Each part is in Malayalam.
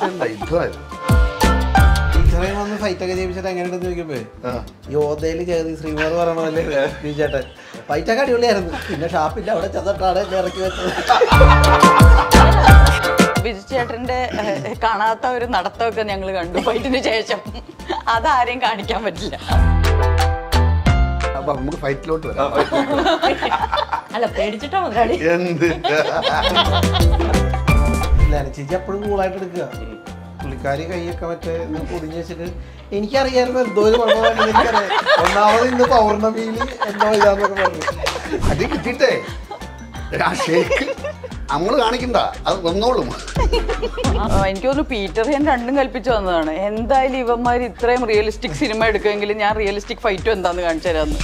ഫൈറ്റ് യുദ്ധമായിരുന്നു ടീച്ചറേയും വന്ന് ഫൈറ്റ് ഒക്കെ ചെയ്യിപ്പിച്ചിട്ട് എങ്ങനെയുണ്ടെന്ന് ചോദിക്കുമ്പോ യോധയില് ചെയ്ത് ശ്രീമാർ പറയണ പോലെ ബിജേട്ടൻ ഫൈറ്റ് ഒക്കെ അടിപൊളിയായിരുന്നു പിന്നെ ഷാപ്പില്ല അവിടെ ചെന്നിട്ടാണ് എന്നെ ഇറക്കി വെച്ചത് ബിജു ചേട്ടന്റെ ഏഹ്, കാണാത്ത ഒരു നടത്തമൊക്കെ ഞങ്ങൾ കണ്ടു ഫൈറ്റിന് ശേഷം അതാരെയും കാണിക്കാൻ പറ്റില്ല അപ്പൊ നമുക്ക് ഫൈറ്റിലോട്ട് വരാം അല്ല പേടിച്ചിട്ടാ മുതലാളി എന്ത് ഇല്ല ചേച്ചി എപ്പോഴും കൂളായിട്ട് എടുക്കുക പുള്ളിക്കാരി കൈയൊക്കെ മറ്റേ ഇത് പൊതിഞ്ഞ് വെച്ചിട്ട് എനിക്കറിയായിരുന്നു എന്തോ ഒരു കുഴപ്പമാണെന്ന് എനിക്കറിയാം ഒന്നാമത് ഇന്ന് പൗർണമിയിൽ എന്തോ ഇതാന്നൊക്കെ പറഞ്ഞു അടി കിട്ടിയിട്ടേ ആ ഷേക്ക് നമ്മൾ കാണിക്കണ്ട അത് വന്നോളും ആ, എനിക്ക് തോന്നുന്നു പീറ്റർ ഹെൻ രണ്ടും കൽപ്പിച്ചു വന്നതാണ് എന്തായാലും ഇവന്മാർ ഇത്രയും റിയലിസ്റ്റിക് സിനിമ എടുക്കുമെങ്കിൽ ഞാൻ റിയലിസ്റ്റിക് ഫൈറ്റും എന്താന്ന് കാണിച്ചു തരാമെന്ന്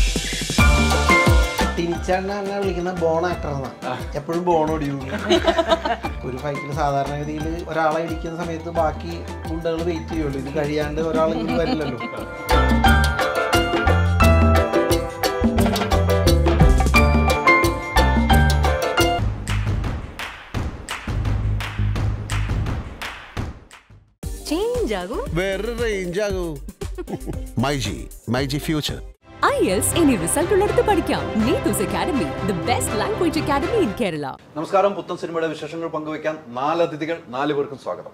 ടിനിച്ചാണ് എന്നെ വിളിക്കുന്ന ബോൺ ആക്ടർ എന്നാണ് എപ്പോഴും ബോൺ ഒടിയും ഒരു ഫൈറ്റിൽ സാധാരണഗതിയിൽ ഒരാളെ ഇടിക്കുന്ന സമയത്ത് ബാക്കി ഗുണ്ടകൾ വെയിറ്റ് ചെയ്യുള്ളൂ ഇത് കഴിയാണ്ട് ഒരാൾ ഇങ്ങനെ വരില്ലല്ലോ ചേഞ്ച് ആകും വേറെ റേഞ്ച് ആകൂ മൈജി മൈജി ഫ്യൂച്ചർ ഐ എൽസ് ഇനി റിസൾട്ട് ഉള്ളിടത്ത് പഠിക്കാം Neethus academy the best language academy in Kerala നമസ്കാരം പുത്തൻ സിനിമയുടെ വിശേഷങ്ങൾ പങ്കുവയ്ക്കാൻ നാല് അതിഥികൾ നാല് പേർക്കും സ്വാഗതം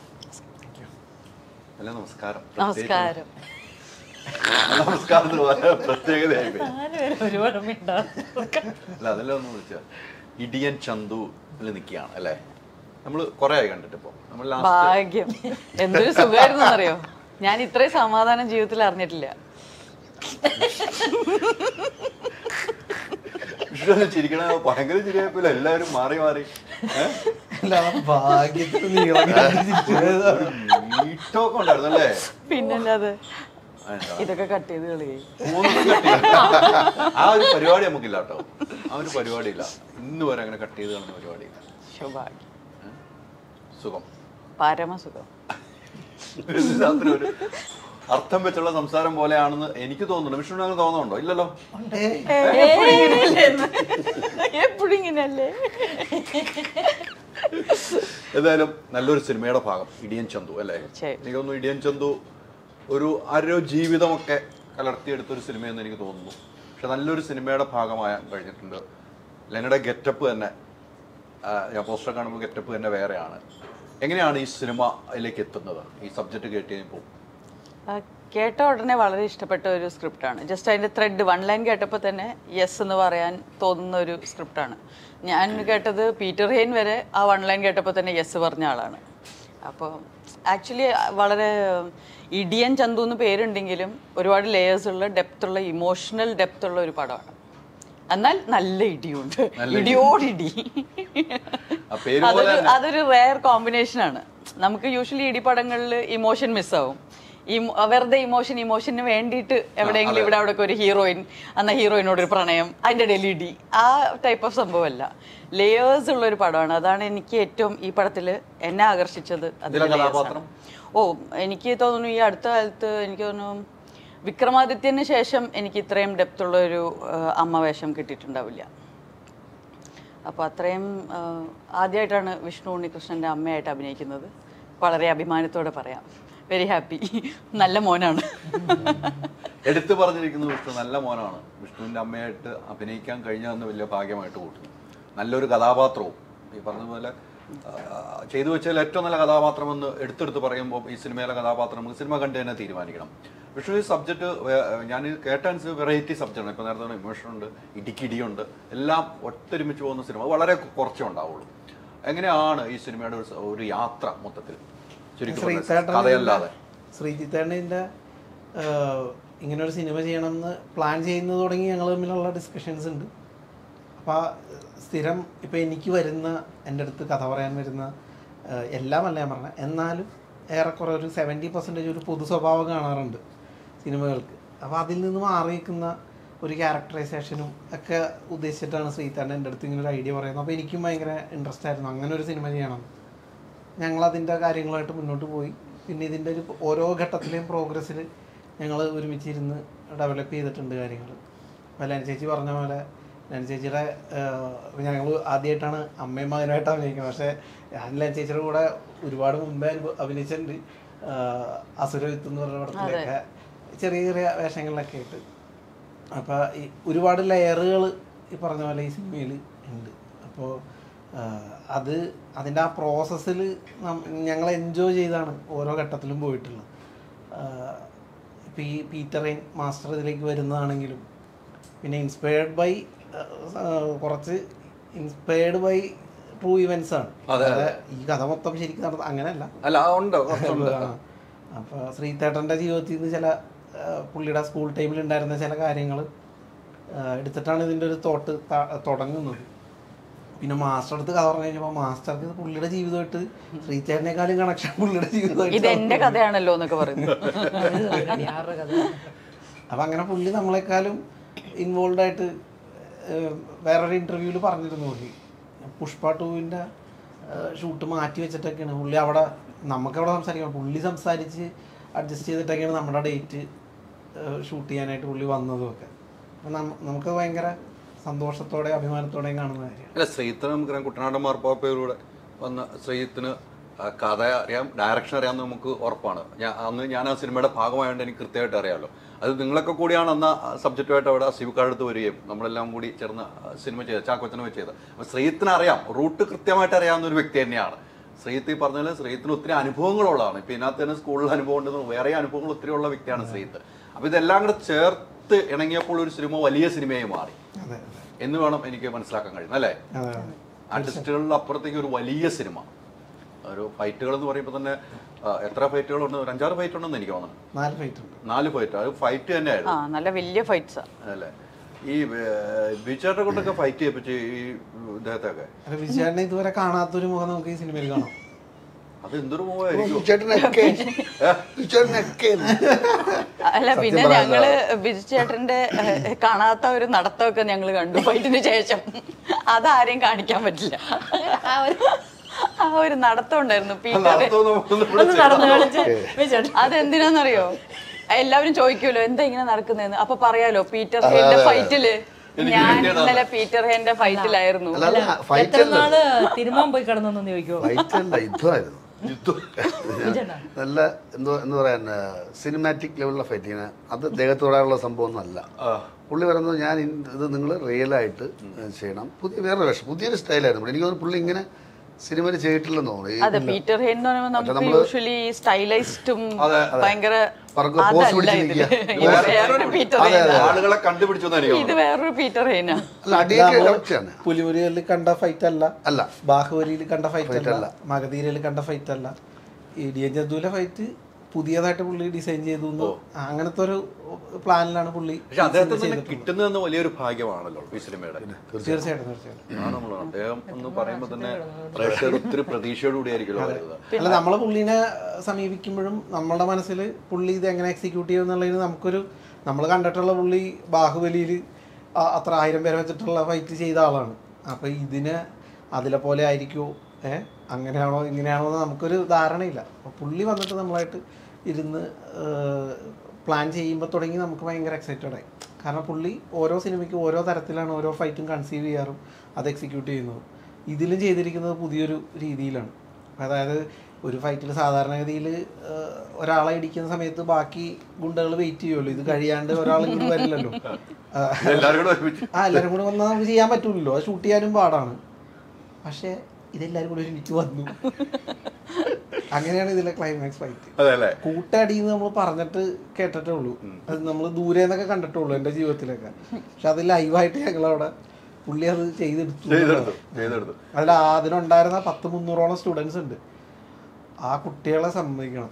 അല്ല നമസ്കാരം നമസ്കാരം നമസ്കാരം എന്ന് പറയാൻ പ്രത്യേകതയായി പോയി. ഒരുപാട് അല്ല അതല്ല ഒന്ന് വിളിച്ച ഇടിയൻ ചന്തു നിൽക്കുകയാണ് അല്ലേ നമ്മൾ കുറെ ആയി കണ്ടിട്ട് ഇപ്പൊ നമ്മൾ ലാസ്റ്റ് ഭാഗ്യം എന്തൊരു സുഖമായിരുന്നു അറിയോ ഞാൻ ഇത്രയും സമാധാനം ജീവിതത്തിൽ അറിഞ്ഞിട്ടില്ല ചിരിക്കണ ഭയങ്കര ചിരിയായപ്പോലെ എല്ലാവരും മാറി മാറി ഏഹ്? അല്ലാതെ ഭാഗ്യത്തിന് നീളം കണ്ടിരിക്കുന്നത്. നീട്ടമൊക്കെ ഉണ്ടായിരുന്നു അല്ലേ പിന്നല്ലാതെ അതെന്താ? ഇതൊക്കെ കട്ട് ചെയ്ത് കളിയേ മൂന്നും കട്ട് ചെയ്ത്. ആ ഒരു പരിപാടി നമുക്കില്ല കേട്ടോ ആ ഒരു പരിപാടിയില്ല ഇന്ന് വരെ അങ്ങനെ കട്ട് ചെയ്ത് കാണുന്ന പരിപാടിയില്ല ശുഭാഗ്യം സുഖം പരമസുഖം ഇതിനകത്തൊരു ഒരു അർത്ഥം വെച്ചുള്ള സംസാരം പോലെയാണെന്ന് എനിക്ക് തോന്നുന്നു വിഷ്ണു അങ്ങനെ തോന്നുന്നുണ്ടോ ഇല്ലല്ലോ എപ്പോഴും ഇങ്ങനെയല്ലേ എന്ന്? എപ്പോഴും ഇങ്ങനെയല്ലേ ഏതായാലും നല്ലൊരു സിനിമയുടെ ഭാഗം ഇടിയൻ ചന്തു അല്ലേ തീർച്ചയായും. എനിക്ക് തോന്നുന്നു ഇടിയൻ ചന്തു ഒരു അരോ ജീവിതമൊക്കെ കലർത്തിയെടുത്തൊരു സിനിമയെന്ന് എനിക്ക് തോന്നുന്നു പക്ഷെ നല്ലൊരു സിനിമയുടെ ഭാഗമായാൻ കഴിഞ്ഞിട്ടുണ്ട് ലെനയുടെ ഗെറ്റപ്പ് തന്നെ ആ, ഞാൻ പോസ്റ്റർ കാണുമ്പോൾ ഗെറ്റപ്പ് തന്നെ വേറെയാണ് എങ്ങനെയാണ് ഈ സിനിമയിലേക്ക് എത്തുന്നത് ഈ സബ്ജക്റ്റ് കേട്ട് കഴിയുമ്പോൾ ആ, കേട്ട ഉടനെ വളരെ ഇഷ്ടപ്പെട്ട ഒരു സ്ക്രിപ്റ്റാണ് ജസ്റ്റ് അതിൻ്റെ ത്രെഡ് വൺ ലൈൻ കേട്ടപ്പോൾ തന്നെ യെസ് എന്ന് പറയാൻ തോന്നുന്ന ഒരു സ്ക്രിപ്റ്റാണ് ഞാൻ കേട്ടത് പീറ്റർ ഹെയിൻ വരെ ആ വൺ ലൈൻ കേട്ടപ്പോൾ തന്നെ യെസ് പറഞ്ഞ ആളാണ് അപ്പോൾ ആക്ച്വലി വളരെ ഇടിയൻ ചന്തു എന്ന് പേരുണ്ടെങ്കിലും ഒരുപാട് ലേയേഴ്സ് ഉള്ള ഡെപ്ത് ഉള്ള ഇമോഷണൽ ഡെപ്ത് ഉള്ള ഒരു പടമാണ് എന്നാൽ നല്ല ഇടിയുണ്ട് ഇടിയോടിടി ആ പേര് പോലെ അതൊരു തന്നെ. അതൊരു റെയർ കോമ്പിനേഷൻ ആണ് നമുക്ക് യൂഷ്വലി ഇടിപടങ്ങളിൽ ഇമോഷൻ മിസ്സാവും ഈ വെറുതെ ഇമോഷൻ ഇമോഷന് വേണ്ടിയിട്ട് എവിടെയെങ്കിലും ഇവിടെ അവിടെ ഒരു ഹീറോയിൻ അന്ന ഹീറോയിനോട് ഒരു പ്രണയം അതിൻ്റെ ഇടയിൽ ഇടി ആ ടൈപ്പ് ഓഫ് സംഭവമല്ല ലേയേഴ്സ് ഉള്ള ഒരു പടമാണ് അതാണ് എനിക്ക് ഏറ്റവും ഈ പടത്തിൽ എന്നെ ആകർഷിച്ചത് അതിലെ ഇതിലെ layers ആണ്. കഥാപാത്രം? ഓ എനിക്ക് തോന്നുന്നു ഈ അടുത്ത കാലത്ത് എനിക്ക് തോന്നുന്നു വിക്രമാദിത്യന് ശേഷം എനിക്ക് ഇത്രയും ഡെപ്ത് ഉള്ള ഒരു ആ, അമ്മ വേഷം കിട്ടിയിട്ടുണ്ടാവില്ല അപ്പോൾ അത്രയും ആ, ആദ്യമായിട്ടാണ് വിഷ്ണു ഉണ്ണികൃഷ്ണൻ്റെ അമ്മയായിട്ട് അഭിനയിക്കുന്നത് വളരെ അഭിമാനത്തോടെ പറയാം വെരി ഹാപ്പി നല്ല മോനാണ് എടുത്തു പറഞ്ഞിരിക്കുന്നത് വിഷ്ണു നല്ല മോനാണ് വിഷ്ണുവിന്റെ അമ്മയായിട്ട് അഭിനയിക്കാൻ കഴിഞ്ഞതെന്ന് വലിയ ഭാഗ്യമായിട്ട് കൂട്ടുന്നു നല്ലൊരു കഥാപാത്രവും ഈ പറഞ്ഞതുപോലെ ആ, ചെയ്തു വെച്ചാൽ ഏറ്റവും നല്ല കഥാപാത്രം എന്ന് എടുത്തെടുത്ത് പറയുമ്പോൾ ഈ സിനിമയിലെ കഥാപാത്രം നമുക്ക് സിനിമ കണ്ട് തന്നെ തീരുമാനിക്കണം വിഷ്ണു ഈ സബ്ജക്റ്റ് ഞാൻ കേട്ട അനുസരിച്ച് വെറൈറ്റി സബ്ജക്റ്റാണ് ഇപ്പോൾ നേരത്തെ ഇമോഷൻ ഉണ്ട് ഇടിക്കിടിയുണ്ട് എല്ലാം ഒത്തൊരുമിച്ച് പോകുന്ന സിനിമ വളരെ കുറച്ചേ ഉണ്ടാവുള്ളൂ എങ്ങനെയാണ് ഈ സിനിമയുടെ ഒരു സ- ഒരു യാത്ര മൊത്തത്തിൽ ചുരുക്കി പറഞ്ഞാൽ കഥയല്ലാതെ ശ്രീജിത്തേട്ടൻ്റെ ഇങ്ങനെ ഒരു സിനിമ ചെയ്യണമെന്ന് പ്ലാൻ ചെയ്യുന്നത് തുടങ്ങി ഞങ്ങൾ തമ്മിലുള്ള ഡിസ്കഷൻസ് ഉണ്ട് അപ്പോൾ സ്ഥിരം ഇപ്പം എനിക്ക് വരുന്ന എൻ്റെ അടുത്ത് കഥ പറയാൻ വരുന്ന ആ, എല്ലാമല്ല ഞാൻ പറഞ്ഞത് എന്നാലും ഏറെക്കുറെ ഒരു സെവൻറ്റി പെർസെൻറ്റേജ് ഒരു പൊതു സ്വഭാവം കാണാറുണ്ട് സിനിമകൾക്ക് അപ്പോൾ അതിൽ നിന്ന് മാറി നിൽക്കുന്ന ഒരു ക്യാരക്ടറൈസേഷനും ഒക്കെ ഉദ്ദേശിച്ചിട്ടാണ് ശ്രീതേട്ടൻ എൻ്റെ അടുത്ത് ഇങ്ങനെ ഒരു ഐഡിയ പറയുന്നത് അപ്പോൾ എനിക്കും ഭയങ്കര ഇൻട്രസ്റ്റ് ആയിരുന്നു അങ്ങനെ ഒരു സിനിമ ചെയ്യണം ഞങ്ങൾ അതിൻ്റെ കാര്യങ്ങളായിട്ട് മുന്നോട്ട് പോയി പിന്നെ ഇതിൻ്റെ ഒരു ഓരോ ഘട്ടത്തിലെയും പ്രോഗ്രസ്സിൽ ഞങ്ങൾ ഒരുമിച്ചിരുന്ന് ഡെവലപ്പ് ചെയ്തിട്ടുണ്ട് കാര്യങ്ങൾ വല്ലാൻ ചേച്ചി പറഞ്ഞ പോലെ ലാൻ ചേച്ചിയുടെ ഞങ്ങൾ ആദ്യമായിട്ടാണ് അമ്മയും മകനായിട്ട് അഭിനയിക്കുന്നത് പക്ഷേ ഞാൻ ലാൻ ചേച്ചിയുടെ കൂടെ ഒരുപാട് മുമ്പേ അനുഭ- അഭിനയിച്ചിട്ടുണ്ട് ആഹ് അസുരവിത്ത് എന്ന് പറഞ്ഞ പടത്തിലൊക്കെ ചെറിയ ചെറിയ വേഷങ്ങളിലൊക്കെ ആയിട്ട് അപ്പോൾ ഈ ഒരുപാട് ലെയറുകൾ ഈ പറഞ്ഞ പോലെ ഈ സിനിമയിൽ ഉണ്ട് അപ്പോൾ അത് അതിൻ്റെ ആ പ്രോസസ്സിൽ ഞങ്ങൾ എൻജോയ് ചെയ്താണ് ഓരോ ഘട്ടത്തിലും പോയിട്ടുള്ളത് ഇപ്പോൾ ഈ പീറ്റർ റെയിൻ മാസ്റ്റർ ഇതിലേക്ക് വരുന്നതാണെങ്കിലും പിന്നെ ഇൻസ്പയർഡ് ബൈ കുറച്ച് ഇൻസ്പയർഡ് ബൈ ട്രൂ ഇവൻസ് ആണ് അതെ, അതെ. അതായത് ഈ കഥ മൊത്തം ശരിക്കും നടന്ന അങ്ങനെയല്ല അല്ല ആ ഉണ്ട് കുറച്ചുണ്ട് അപ്പോൾ ശ്രീതേട്ടൻ്റെ ജീവിതത്തിൽ നിന്ന് ചില ആ, പുള്ളിയുടെ സ്കൂൾ ടൈമിൽ ഉണ്ടായിരുന്ന ചില കാര്യങ്ങൾ എടുത്തിട്ടാണ് ഇതിൻ്റെ ഒരു തോട്ട് ത- തുടങ്ങുന്നത് പിന്നെ മാസ്റ്റർ അടുത്ത് കഥ പറഞ്ഞു കഴിഞ്ഞപ്പോൾ മാസ്റ്റർക്ക് ഇത് പുള്ളിയുടെ ജീവിതമായിട്ട് ശ്രീചേട്ടനേക്കാളും കണക്ഷൻ പുള്ളിയുടെ ഇത് ജീവിതമായിട്ട് എന്റെ കഥയാണല്ലോ എന്നൊക്കെ പറയുന്നു ആരുടെ കഥ അപ്പം അങ്ങനെ പുള്ളി നമ്മളെക്കാളും ഇൻവോൾവ് ആയിട്ട് ഏഹ്, വേറൊരു ഇൻ്റർവ്യൂവിൽ പറഞ്ഞിരുന്നു പുള്ളി പുഷ്പ ടൂവിൻ്റെ ഷൂട്ട് മാറ്റി വെച്ചിട്ടൊക്കെയാണ് പുള്ളി അവിടെ നമുക്കവിടെ സംസാരിക്കണം പുള്ളി സംസാരിച്ച് അഡ്ജസ്റ്റ് ചെയ്തിട്ടൊക്കെയാണ് നമ്മുടെ ഡേറ്റ് ഷൂട്ട് ചെയ്യാനായിട്ട് പുള്ളി വന്നതും ഒക്കെ അപ്പം നമുക്ക് ഭയങ്കര സന്തോഷത്തോടെ അഭിമാനത്തോടെയും കാണുന്ന കാര്യമാണ് അല്ല ശ്രീത്തിന് നമുക്കറിയാം കുട്ടനാട് മാർപ്പാപ്പയിലൂടെ വന്ന ശ്രീത്തിന് ആ, കഥ അറിയാം ഡയറക്ഷൻ അറിയാമെന്ന് നമുക്ക് ഉറപ്പാണ് ഞാൻ അന്ന് ഞാൻ ആ സിനിമയുടെ ഭാഗമായതുകൊണ്ട് എനിക്ക് കൃത്യമായിട്ട് അറിയാമല്ലോ അത് നിങ്ങളൊക്കെ കൂടിയാണ് അന്ന് സബ്ജക്റ്റുമായിട്ട് അവിടെ സിവിക്കാട് അടുത്ത് വരികയും നമ്മളെല്ലാം കൂടി ചേർന്ന് ആ സിനിമ ചെയ്ത് ചാക്കോച്ചനെ ചെയ്ത് അപ്പോൾ ശ്രീത്തിന് അറിയാം റൂട്ട് കൃത്യമായിട്ട് അറിയാവുന്ന ഒരു വ്യക്തി തന്നെയാണ് ശ്രീത്ത് ഈ പറഞ്ഞ പോലെ ശ്രീത്തിന് ഒത്തിരി അനുഭവങ്ങളുള്ളതാണ് ഇപ്പം ഇതിനകത്ത് തന്നെ സ്കൂളിൽ അനുഭവം ഉണ്ടെന്ന് വേറെ അനുഭവങ്ങൾ ഒത്തിരി ഉള്ള വ്യക്തിയാണ് ശ്രീത്ത് അപ്പോൾ ഇതെല്ലാം കൂടെ ചേർത്ത് ഇണങ്ങിയപ്പോൾ ഒരു സിനിമ വലിയ സിനിമയായി മാറി അതെ അതെ എന്ന് വേണം എനിക്ക് മനസ്സിലാക്കാൻ കഴിയുന്നത് അല്ലേ അതെ അതെ ആർട്ടിസ്റ്റുകളുടെ അപ്പുറത്തേക്ക് ഒരു വലിയ സിനിമ ഒരു ഫൈറ്റുകൾ എന്ന് പറയുമ്പോൾ തന്നെ ആ, എത്ര ഫൈറ്റുകളുണ്ട് ഒരു അഞ്ചാറ് ഫൈറ്റ് ഉണ്ടെന്ന് എനിക്ക് തോന്നുന്നു നാല് ഫൈറ്റ് ഉണ്ട് നാല് ഫൈറ്റ് അത് ഫൈറ്റ് ആ തന്നെയായിരുന്നു നല്ല വലിയ ഫൈറ്റ്സാ അല്ലേ ഈ ബീച്ചാറിനെ കൊണ്ടൊക്കെ ഫൈറ്റ് ചെയ്യിപ്പിച്ച് ഈ ഇദ്ദേഹത്തെയൊക്കെ അല്ല വിജയേട്ടനെ ഇതുവരെ കാണാത്തൊരു മുഖം നമുക്ക് ഈ സിനിമയിൽ കാണാം അത് എന്തൊരു മൂവായിരിക്കും ചേട്ടനൊക്കെ ചേട്ടനൊക്കെ അല്ല പിന്നെ ഞങ്ങള് ബിജു ചേട്ടന്റെ ഏഹ്, കാണാത്ത ഒരു നടത്തമൊക്കെ ഞങ്ങൾ കണ്ടു ഫൈറ്റിന് ശേഷം അതാരെയും കാണിക്കാൻ പറ്റില്ല ആ ഒരു ആ ഒരു നടത്തം ഉണ്ടായിരുന്നു പീറ്റർ നടത്തം നമുക്കൊന്ന് ഇവിടെ ഒന്ന് നടന്നു കളിച്ച് വെച്ചോട്ടെ അതെന്തിനാന്നറിയോ എല്ലാവരും ചോദിക്കുമല്ലോ എന്താ ഇങ്ങനെ നടക്കുന്നതെന്ന് അപ്പൊ പറയാലോ പീറ്റർ ഹേന്റെ ഫൈറ്റില് എനിക്ക് ഞാൻ കിട്ടിയതാണ്. ഇന്നലെ പീറ്റർ ഹേന്റെ ഫൈറ്റിലായിരുന്നു അല്ല അല്ല ഫൈറ്റ് എത്ര അല്ല നാള് തിരുമാൻ പോയി കിടന്നൊന്നും ചോദിക്കുമോ ഫൈറ്റ് അല്ല യുദ്ധമായിരുന്നു വിജയണ്ണാ? നല്ല എന്തോ എന്ന് പറയാൻ സിനിമാറ്റിക് ലെവലിലുള്ള ഫൈറ്റിങ് അത് ദേഹത്തോടാനുള്ള സംഭവം ഒന്നല്ല പുള്ളി പറയുന്നത് ഞാൻ ഇൻ- ഇത് നിങ്ങൾ റിയലായിട്ട് ചെയ്യണം പുതിയ വേറെ വേഷം പുതിയൊരു സ്റ്റൈലായിരുന്നു എനിക്ക് തോന്നുന്നു പുള്ളി ഇങ്ങനെ സിനിമയിൽ ചെയ്തിട്ടില്ലെന്ന് തോന്നുന്നു അതെ പീറ്റർ ഹെൻ എന്ന് പറയുമ്പോൾ നമുക്ക് നമ്മള് യൂഷ്വലി സ്റ്റൈലൈസ്ഡും അതെ, ഭയങ്കര പറക്ക് pose അതല്ല പിടിച്ച് ഇതില് നിൽക്കുക. ഇത് വേറൊരു പീറ്റർ അതെ, അതെ. ഹെയ്നാ. ആളുകളെ കണ്ടുപിടിച്ചു എന്ന് എനിക്ക് ഇത് തോന്നുന്നു വേറൊരു പീറ്റർ ഹെയ്നാ അല്ല അടിയൊക്കെ നമ്മള് കറക്റ്റാണ് പുലിമുരുകളിൽ കണ്ട ഫൈറ്റ് അല്ല അല്ല ബാഹുബലിയിൽ കണ്ട ഫൈറ്റ് Fight അല്ല മഗധീരയിൽ കണ്ട ഫൈറ്റ് അല്ല ഈ ഡി എൻ ജന്തുവിലെ ഫൈറ്റ് പുതിയതായിട്ട് പുള്ളി ഡിസൈൻ ചെയ്തു എന്ന് അങ്ങനത്തെ ഒരു പ്ലാനിലാണ് പുള്ളി പക്ഷെ അദ്ദേഹത്തിന് തന്നെ ചെയ്തിട്ടുള്ളത്. കിട്ടുന്നത് വലിയൊരു ഭാഗ്യമാണല്ലോ ഈ സിനിമയുടെ തീർച്ചയായിട്ടും തീർച്ചയായിട്ടും ആണ് നമ്മൾ അദ്ദേഹം എന്ന് പറയുമ്പോൾ തന്നെ പ്രേക്ഷകർ ഒത്തിരി പ്രതീക്ഷയോടുകൂടി ആയിരിക്കുമല്ലോ വരുന്നത് അല്ല നമ്മൾ പുള്ളീനെ സമീപിക്കുമ്പോഴും നമ്മളുടെ മനസ്സിൽ പുള്ളി ഇത് എങ്ങനെ എക്സിക്യൂട്ട് ചെയ്യും എന്നുള്ളതിന് നമുക്കൊരു നമ്മൾ കണ്ടിട്ടുള്ള പുള്ളി ബാഹുബലിയിൽ അത്ര ആയിരം പേരെ വെച്ചിട്ടുള്ള ഫൈറ്റ് ചെയ്ത ആളാണ് അപ്പോൾ ഇതിന് അതിലെ പോലെ ആയിരിക്കുമോ ഏ അങ്ങനെയാണോ ഇങ്ങനെയാണോ എന്ന് നമുക്കൊരു ധാരണയില്ല അപ്പോൾ പുള്ളി വന്നിട്ട് നമ്മളായിട്ട് ഇരുന്ന് പ്ലാൻ ചെയ്യുമ്പോൾ തുടങ്ങി നമുക്ക് ഭയങ്കര എക്സൈറ്റഡ് ആയി കാരണം പുള്ളി ഓരോ സിനിമയ്ക്കും ഓരോ തരത്തിലാണ് ഓരോ ഫൈറ്റും കൺസീവ് ചെയ്യാറും അത് എക്സിക്യൂട്ട് ചെയ്യുന്നത് ഇതിലും ചെയ്തിരിക്കുന്നത് പുതിയൊരു രീതിയിലാണ് അതായത് ഒരു ഫൈറ്റിൽ സാധാരണഗതിയിൽ ഒരാളെ ഇടിക്കുന്ന സമയത്ത് ബാക്കി ഗുണ്ടകൾ വെയിറ്റ് ചെയ്യുമല്ലോ ഇത് കഴിയാണ്ട് ഒരാൾ ഇങ്ങോട്ട് വരില്ലല്ലോ ആ, എല്ലാവരും കൂടെ ഒരുമിച്ച് ആ എല്ലാവരും കൂടെ വന്നാൽ നമുക്ക് ചെയ്യാൻ പറ്റൂലല്ലോ അത് ഷൂട്ട് ചെയ്യാനും പാടാണ് പക്ഷേ ഇതെല്ലാവരും കൂടെ ഒരുമിച്ച് വന്നു അങ്ങനെയാണ് ഇതിലെ ക്ലൈമാക്സ് ഫൈറ്റ് അതെ അല്ലേ കൂട്ടടി എന്ന് നമ്മൾ പറഞ്ഞിട്ട് കേട്ടിട്ടേ ഉള്ളൂ അത് നമ്മൾ ദൂരെ നിന്നൊക്കെ കണ്ടിട്ടേ ഉള്ളൂ എൻ്റെ ജീവിതത്തിലൊക്കെ പക്ഷെ അത് ലൈവായിട്ട് ഞങ്ങളവിടെ പുള്ളി അത് ചെയ്തെടുത്തു ചെയ്തെടുത്തു ചെയ്തെടുത്തു അതിൽ അതിനുണ്ടായിരുന്ന പത്ത് മുന്നൂറോളം സ്റ്റുഡൻസ് ഉണ്ട് ആ കുട്ടികളെ സമ്മതിക്കണം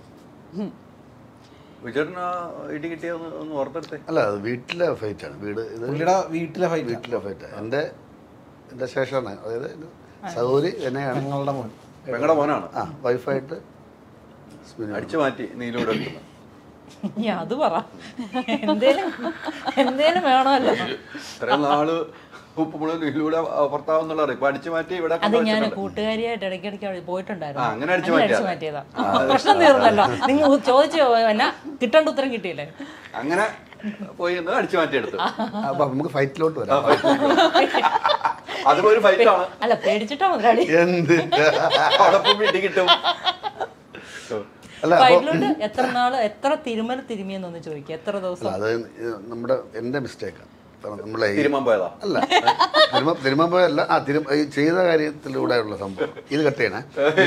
വിജയൻ ഇടി കിട്ടിയെന്ന് ഒന്ന് ഓർത്തെടുത്തേ അല്ല അത് വീട്ടിലെ ഫൈറ്റാണ് വീട് ഇത് പുള്ളിയുടെ വീട്ടിലെ ഫൈറ്റ് വീട്ടിലെ ഫൈറ്റ് എൻ്റെ എൻ്റെ ശേഷമാണ് അതായത് എൻ്റെ സഹോദരി എന്നെയാണ് ഞങ്ങളുടെ മോൻ പെങ്ങളുടെ മോനാണ് ആ വൈഫായിട്ട് സ്മിന അടിച്ചു മാറ്റി നീലൂടെ എടുക്കുന്നത് നീ അത് പറ എന്തേലും എന്തേലും വേണമല്ലോ ഇത്രയും നാള് ഉപ്പുമുളക് നീലൂടെ ഭർത്താവെന്നുള്ള ഇപ്പൊ അടിച്ചു മാറ്റി ഇവിടെ അത് ഞാൻ കൊണ്ടുവച്ചിട്ടുണ്ട്. കൂട്ടുകാരിയായിട്ട് ഇടയ്ക്കിടയ്ക്ക് അവിടെ പോയിട്ടുണ്ടായിരുന്നു ആ, അങ്ങനെ അടിച്ച് അങ്ങനെ മാറ്റിയതാ. മാറ്റിയതാ പ്രശ്നം തീർന്നല്ലോ നിങ്ങൾ ചോദിച്ചു എന്നാ കിട്ടേണ്ട ഉത്തരം കിട്ടിയില്ലേ അങ്ങനെ പോയി എന്ന് അടിച്ചു മാറ്റിയെടുത്തു അപ്പൊ നമുക്ക് ഫൈറ്റിലോട്ട് വരാം അതും ഒരു ഫൈറ്റ് ആണ് അല്ല പേടിച്ചിട്ടാ മുതലാളി എന്ത് അവിടെ പോയി പിടി കിട്ടും അല്ല അപ്പൊ ഫൈറ്റിലോട്ട് എത്ര നാള് എത്ര തിരുമല തിരുമിയെന്നൊന്ന് ചോദിക്കുക എത്ര ദിവസം അല്ല അത് നമ്മുടെ എന്റെ മിസ്റ്റേക്കാണ് നമ്മളെ ഈ- തിരുമാൻ പോയതാ അല്ല തിരുമ തിരുമമ്പോഴല്ല ആ തിരുമ ഈ ചെയ്ത കാര്യത്തിലൂടെയുള്ള സംഭവം ഇത് കട്ട് ചെയ്യണേ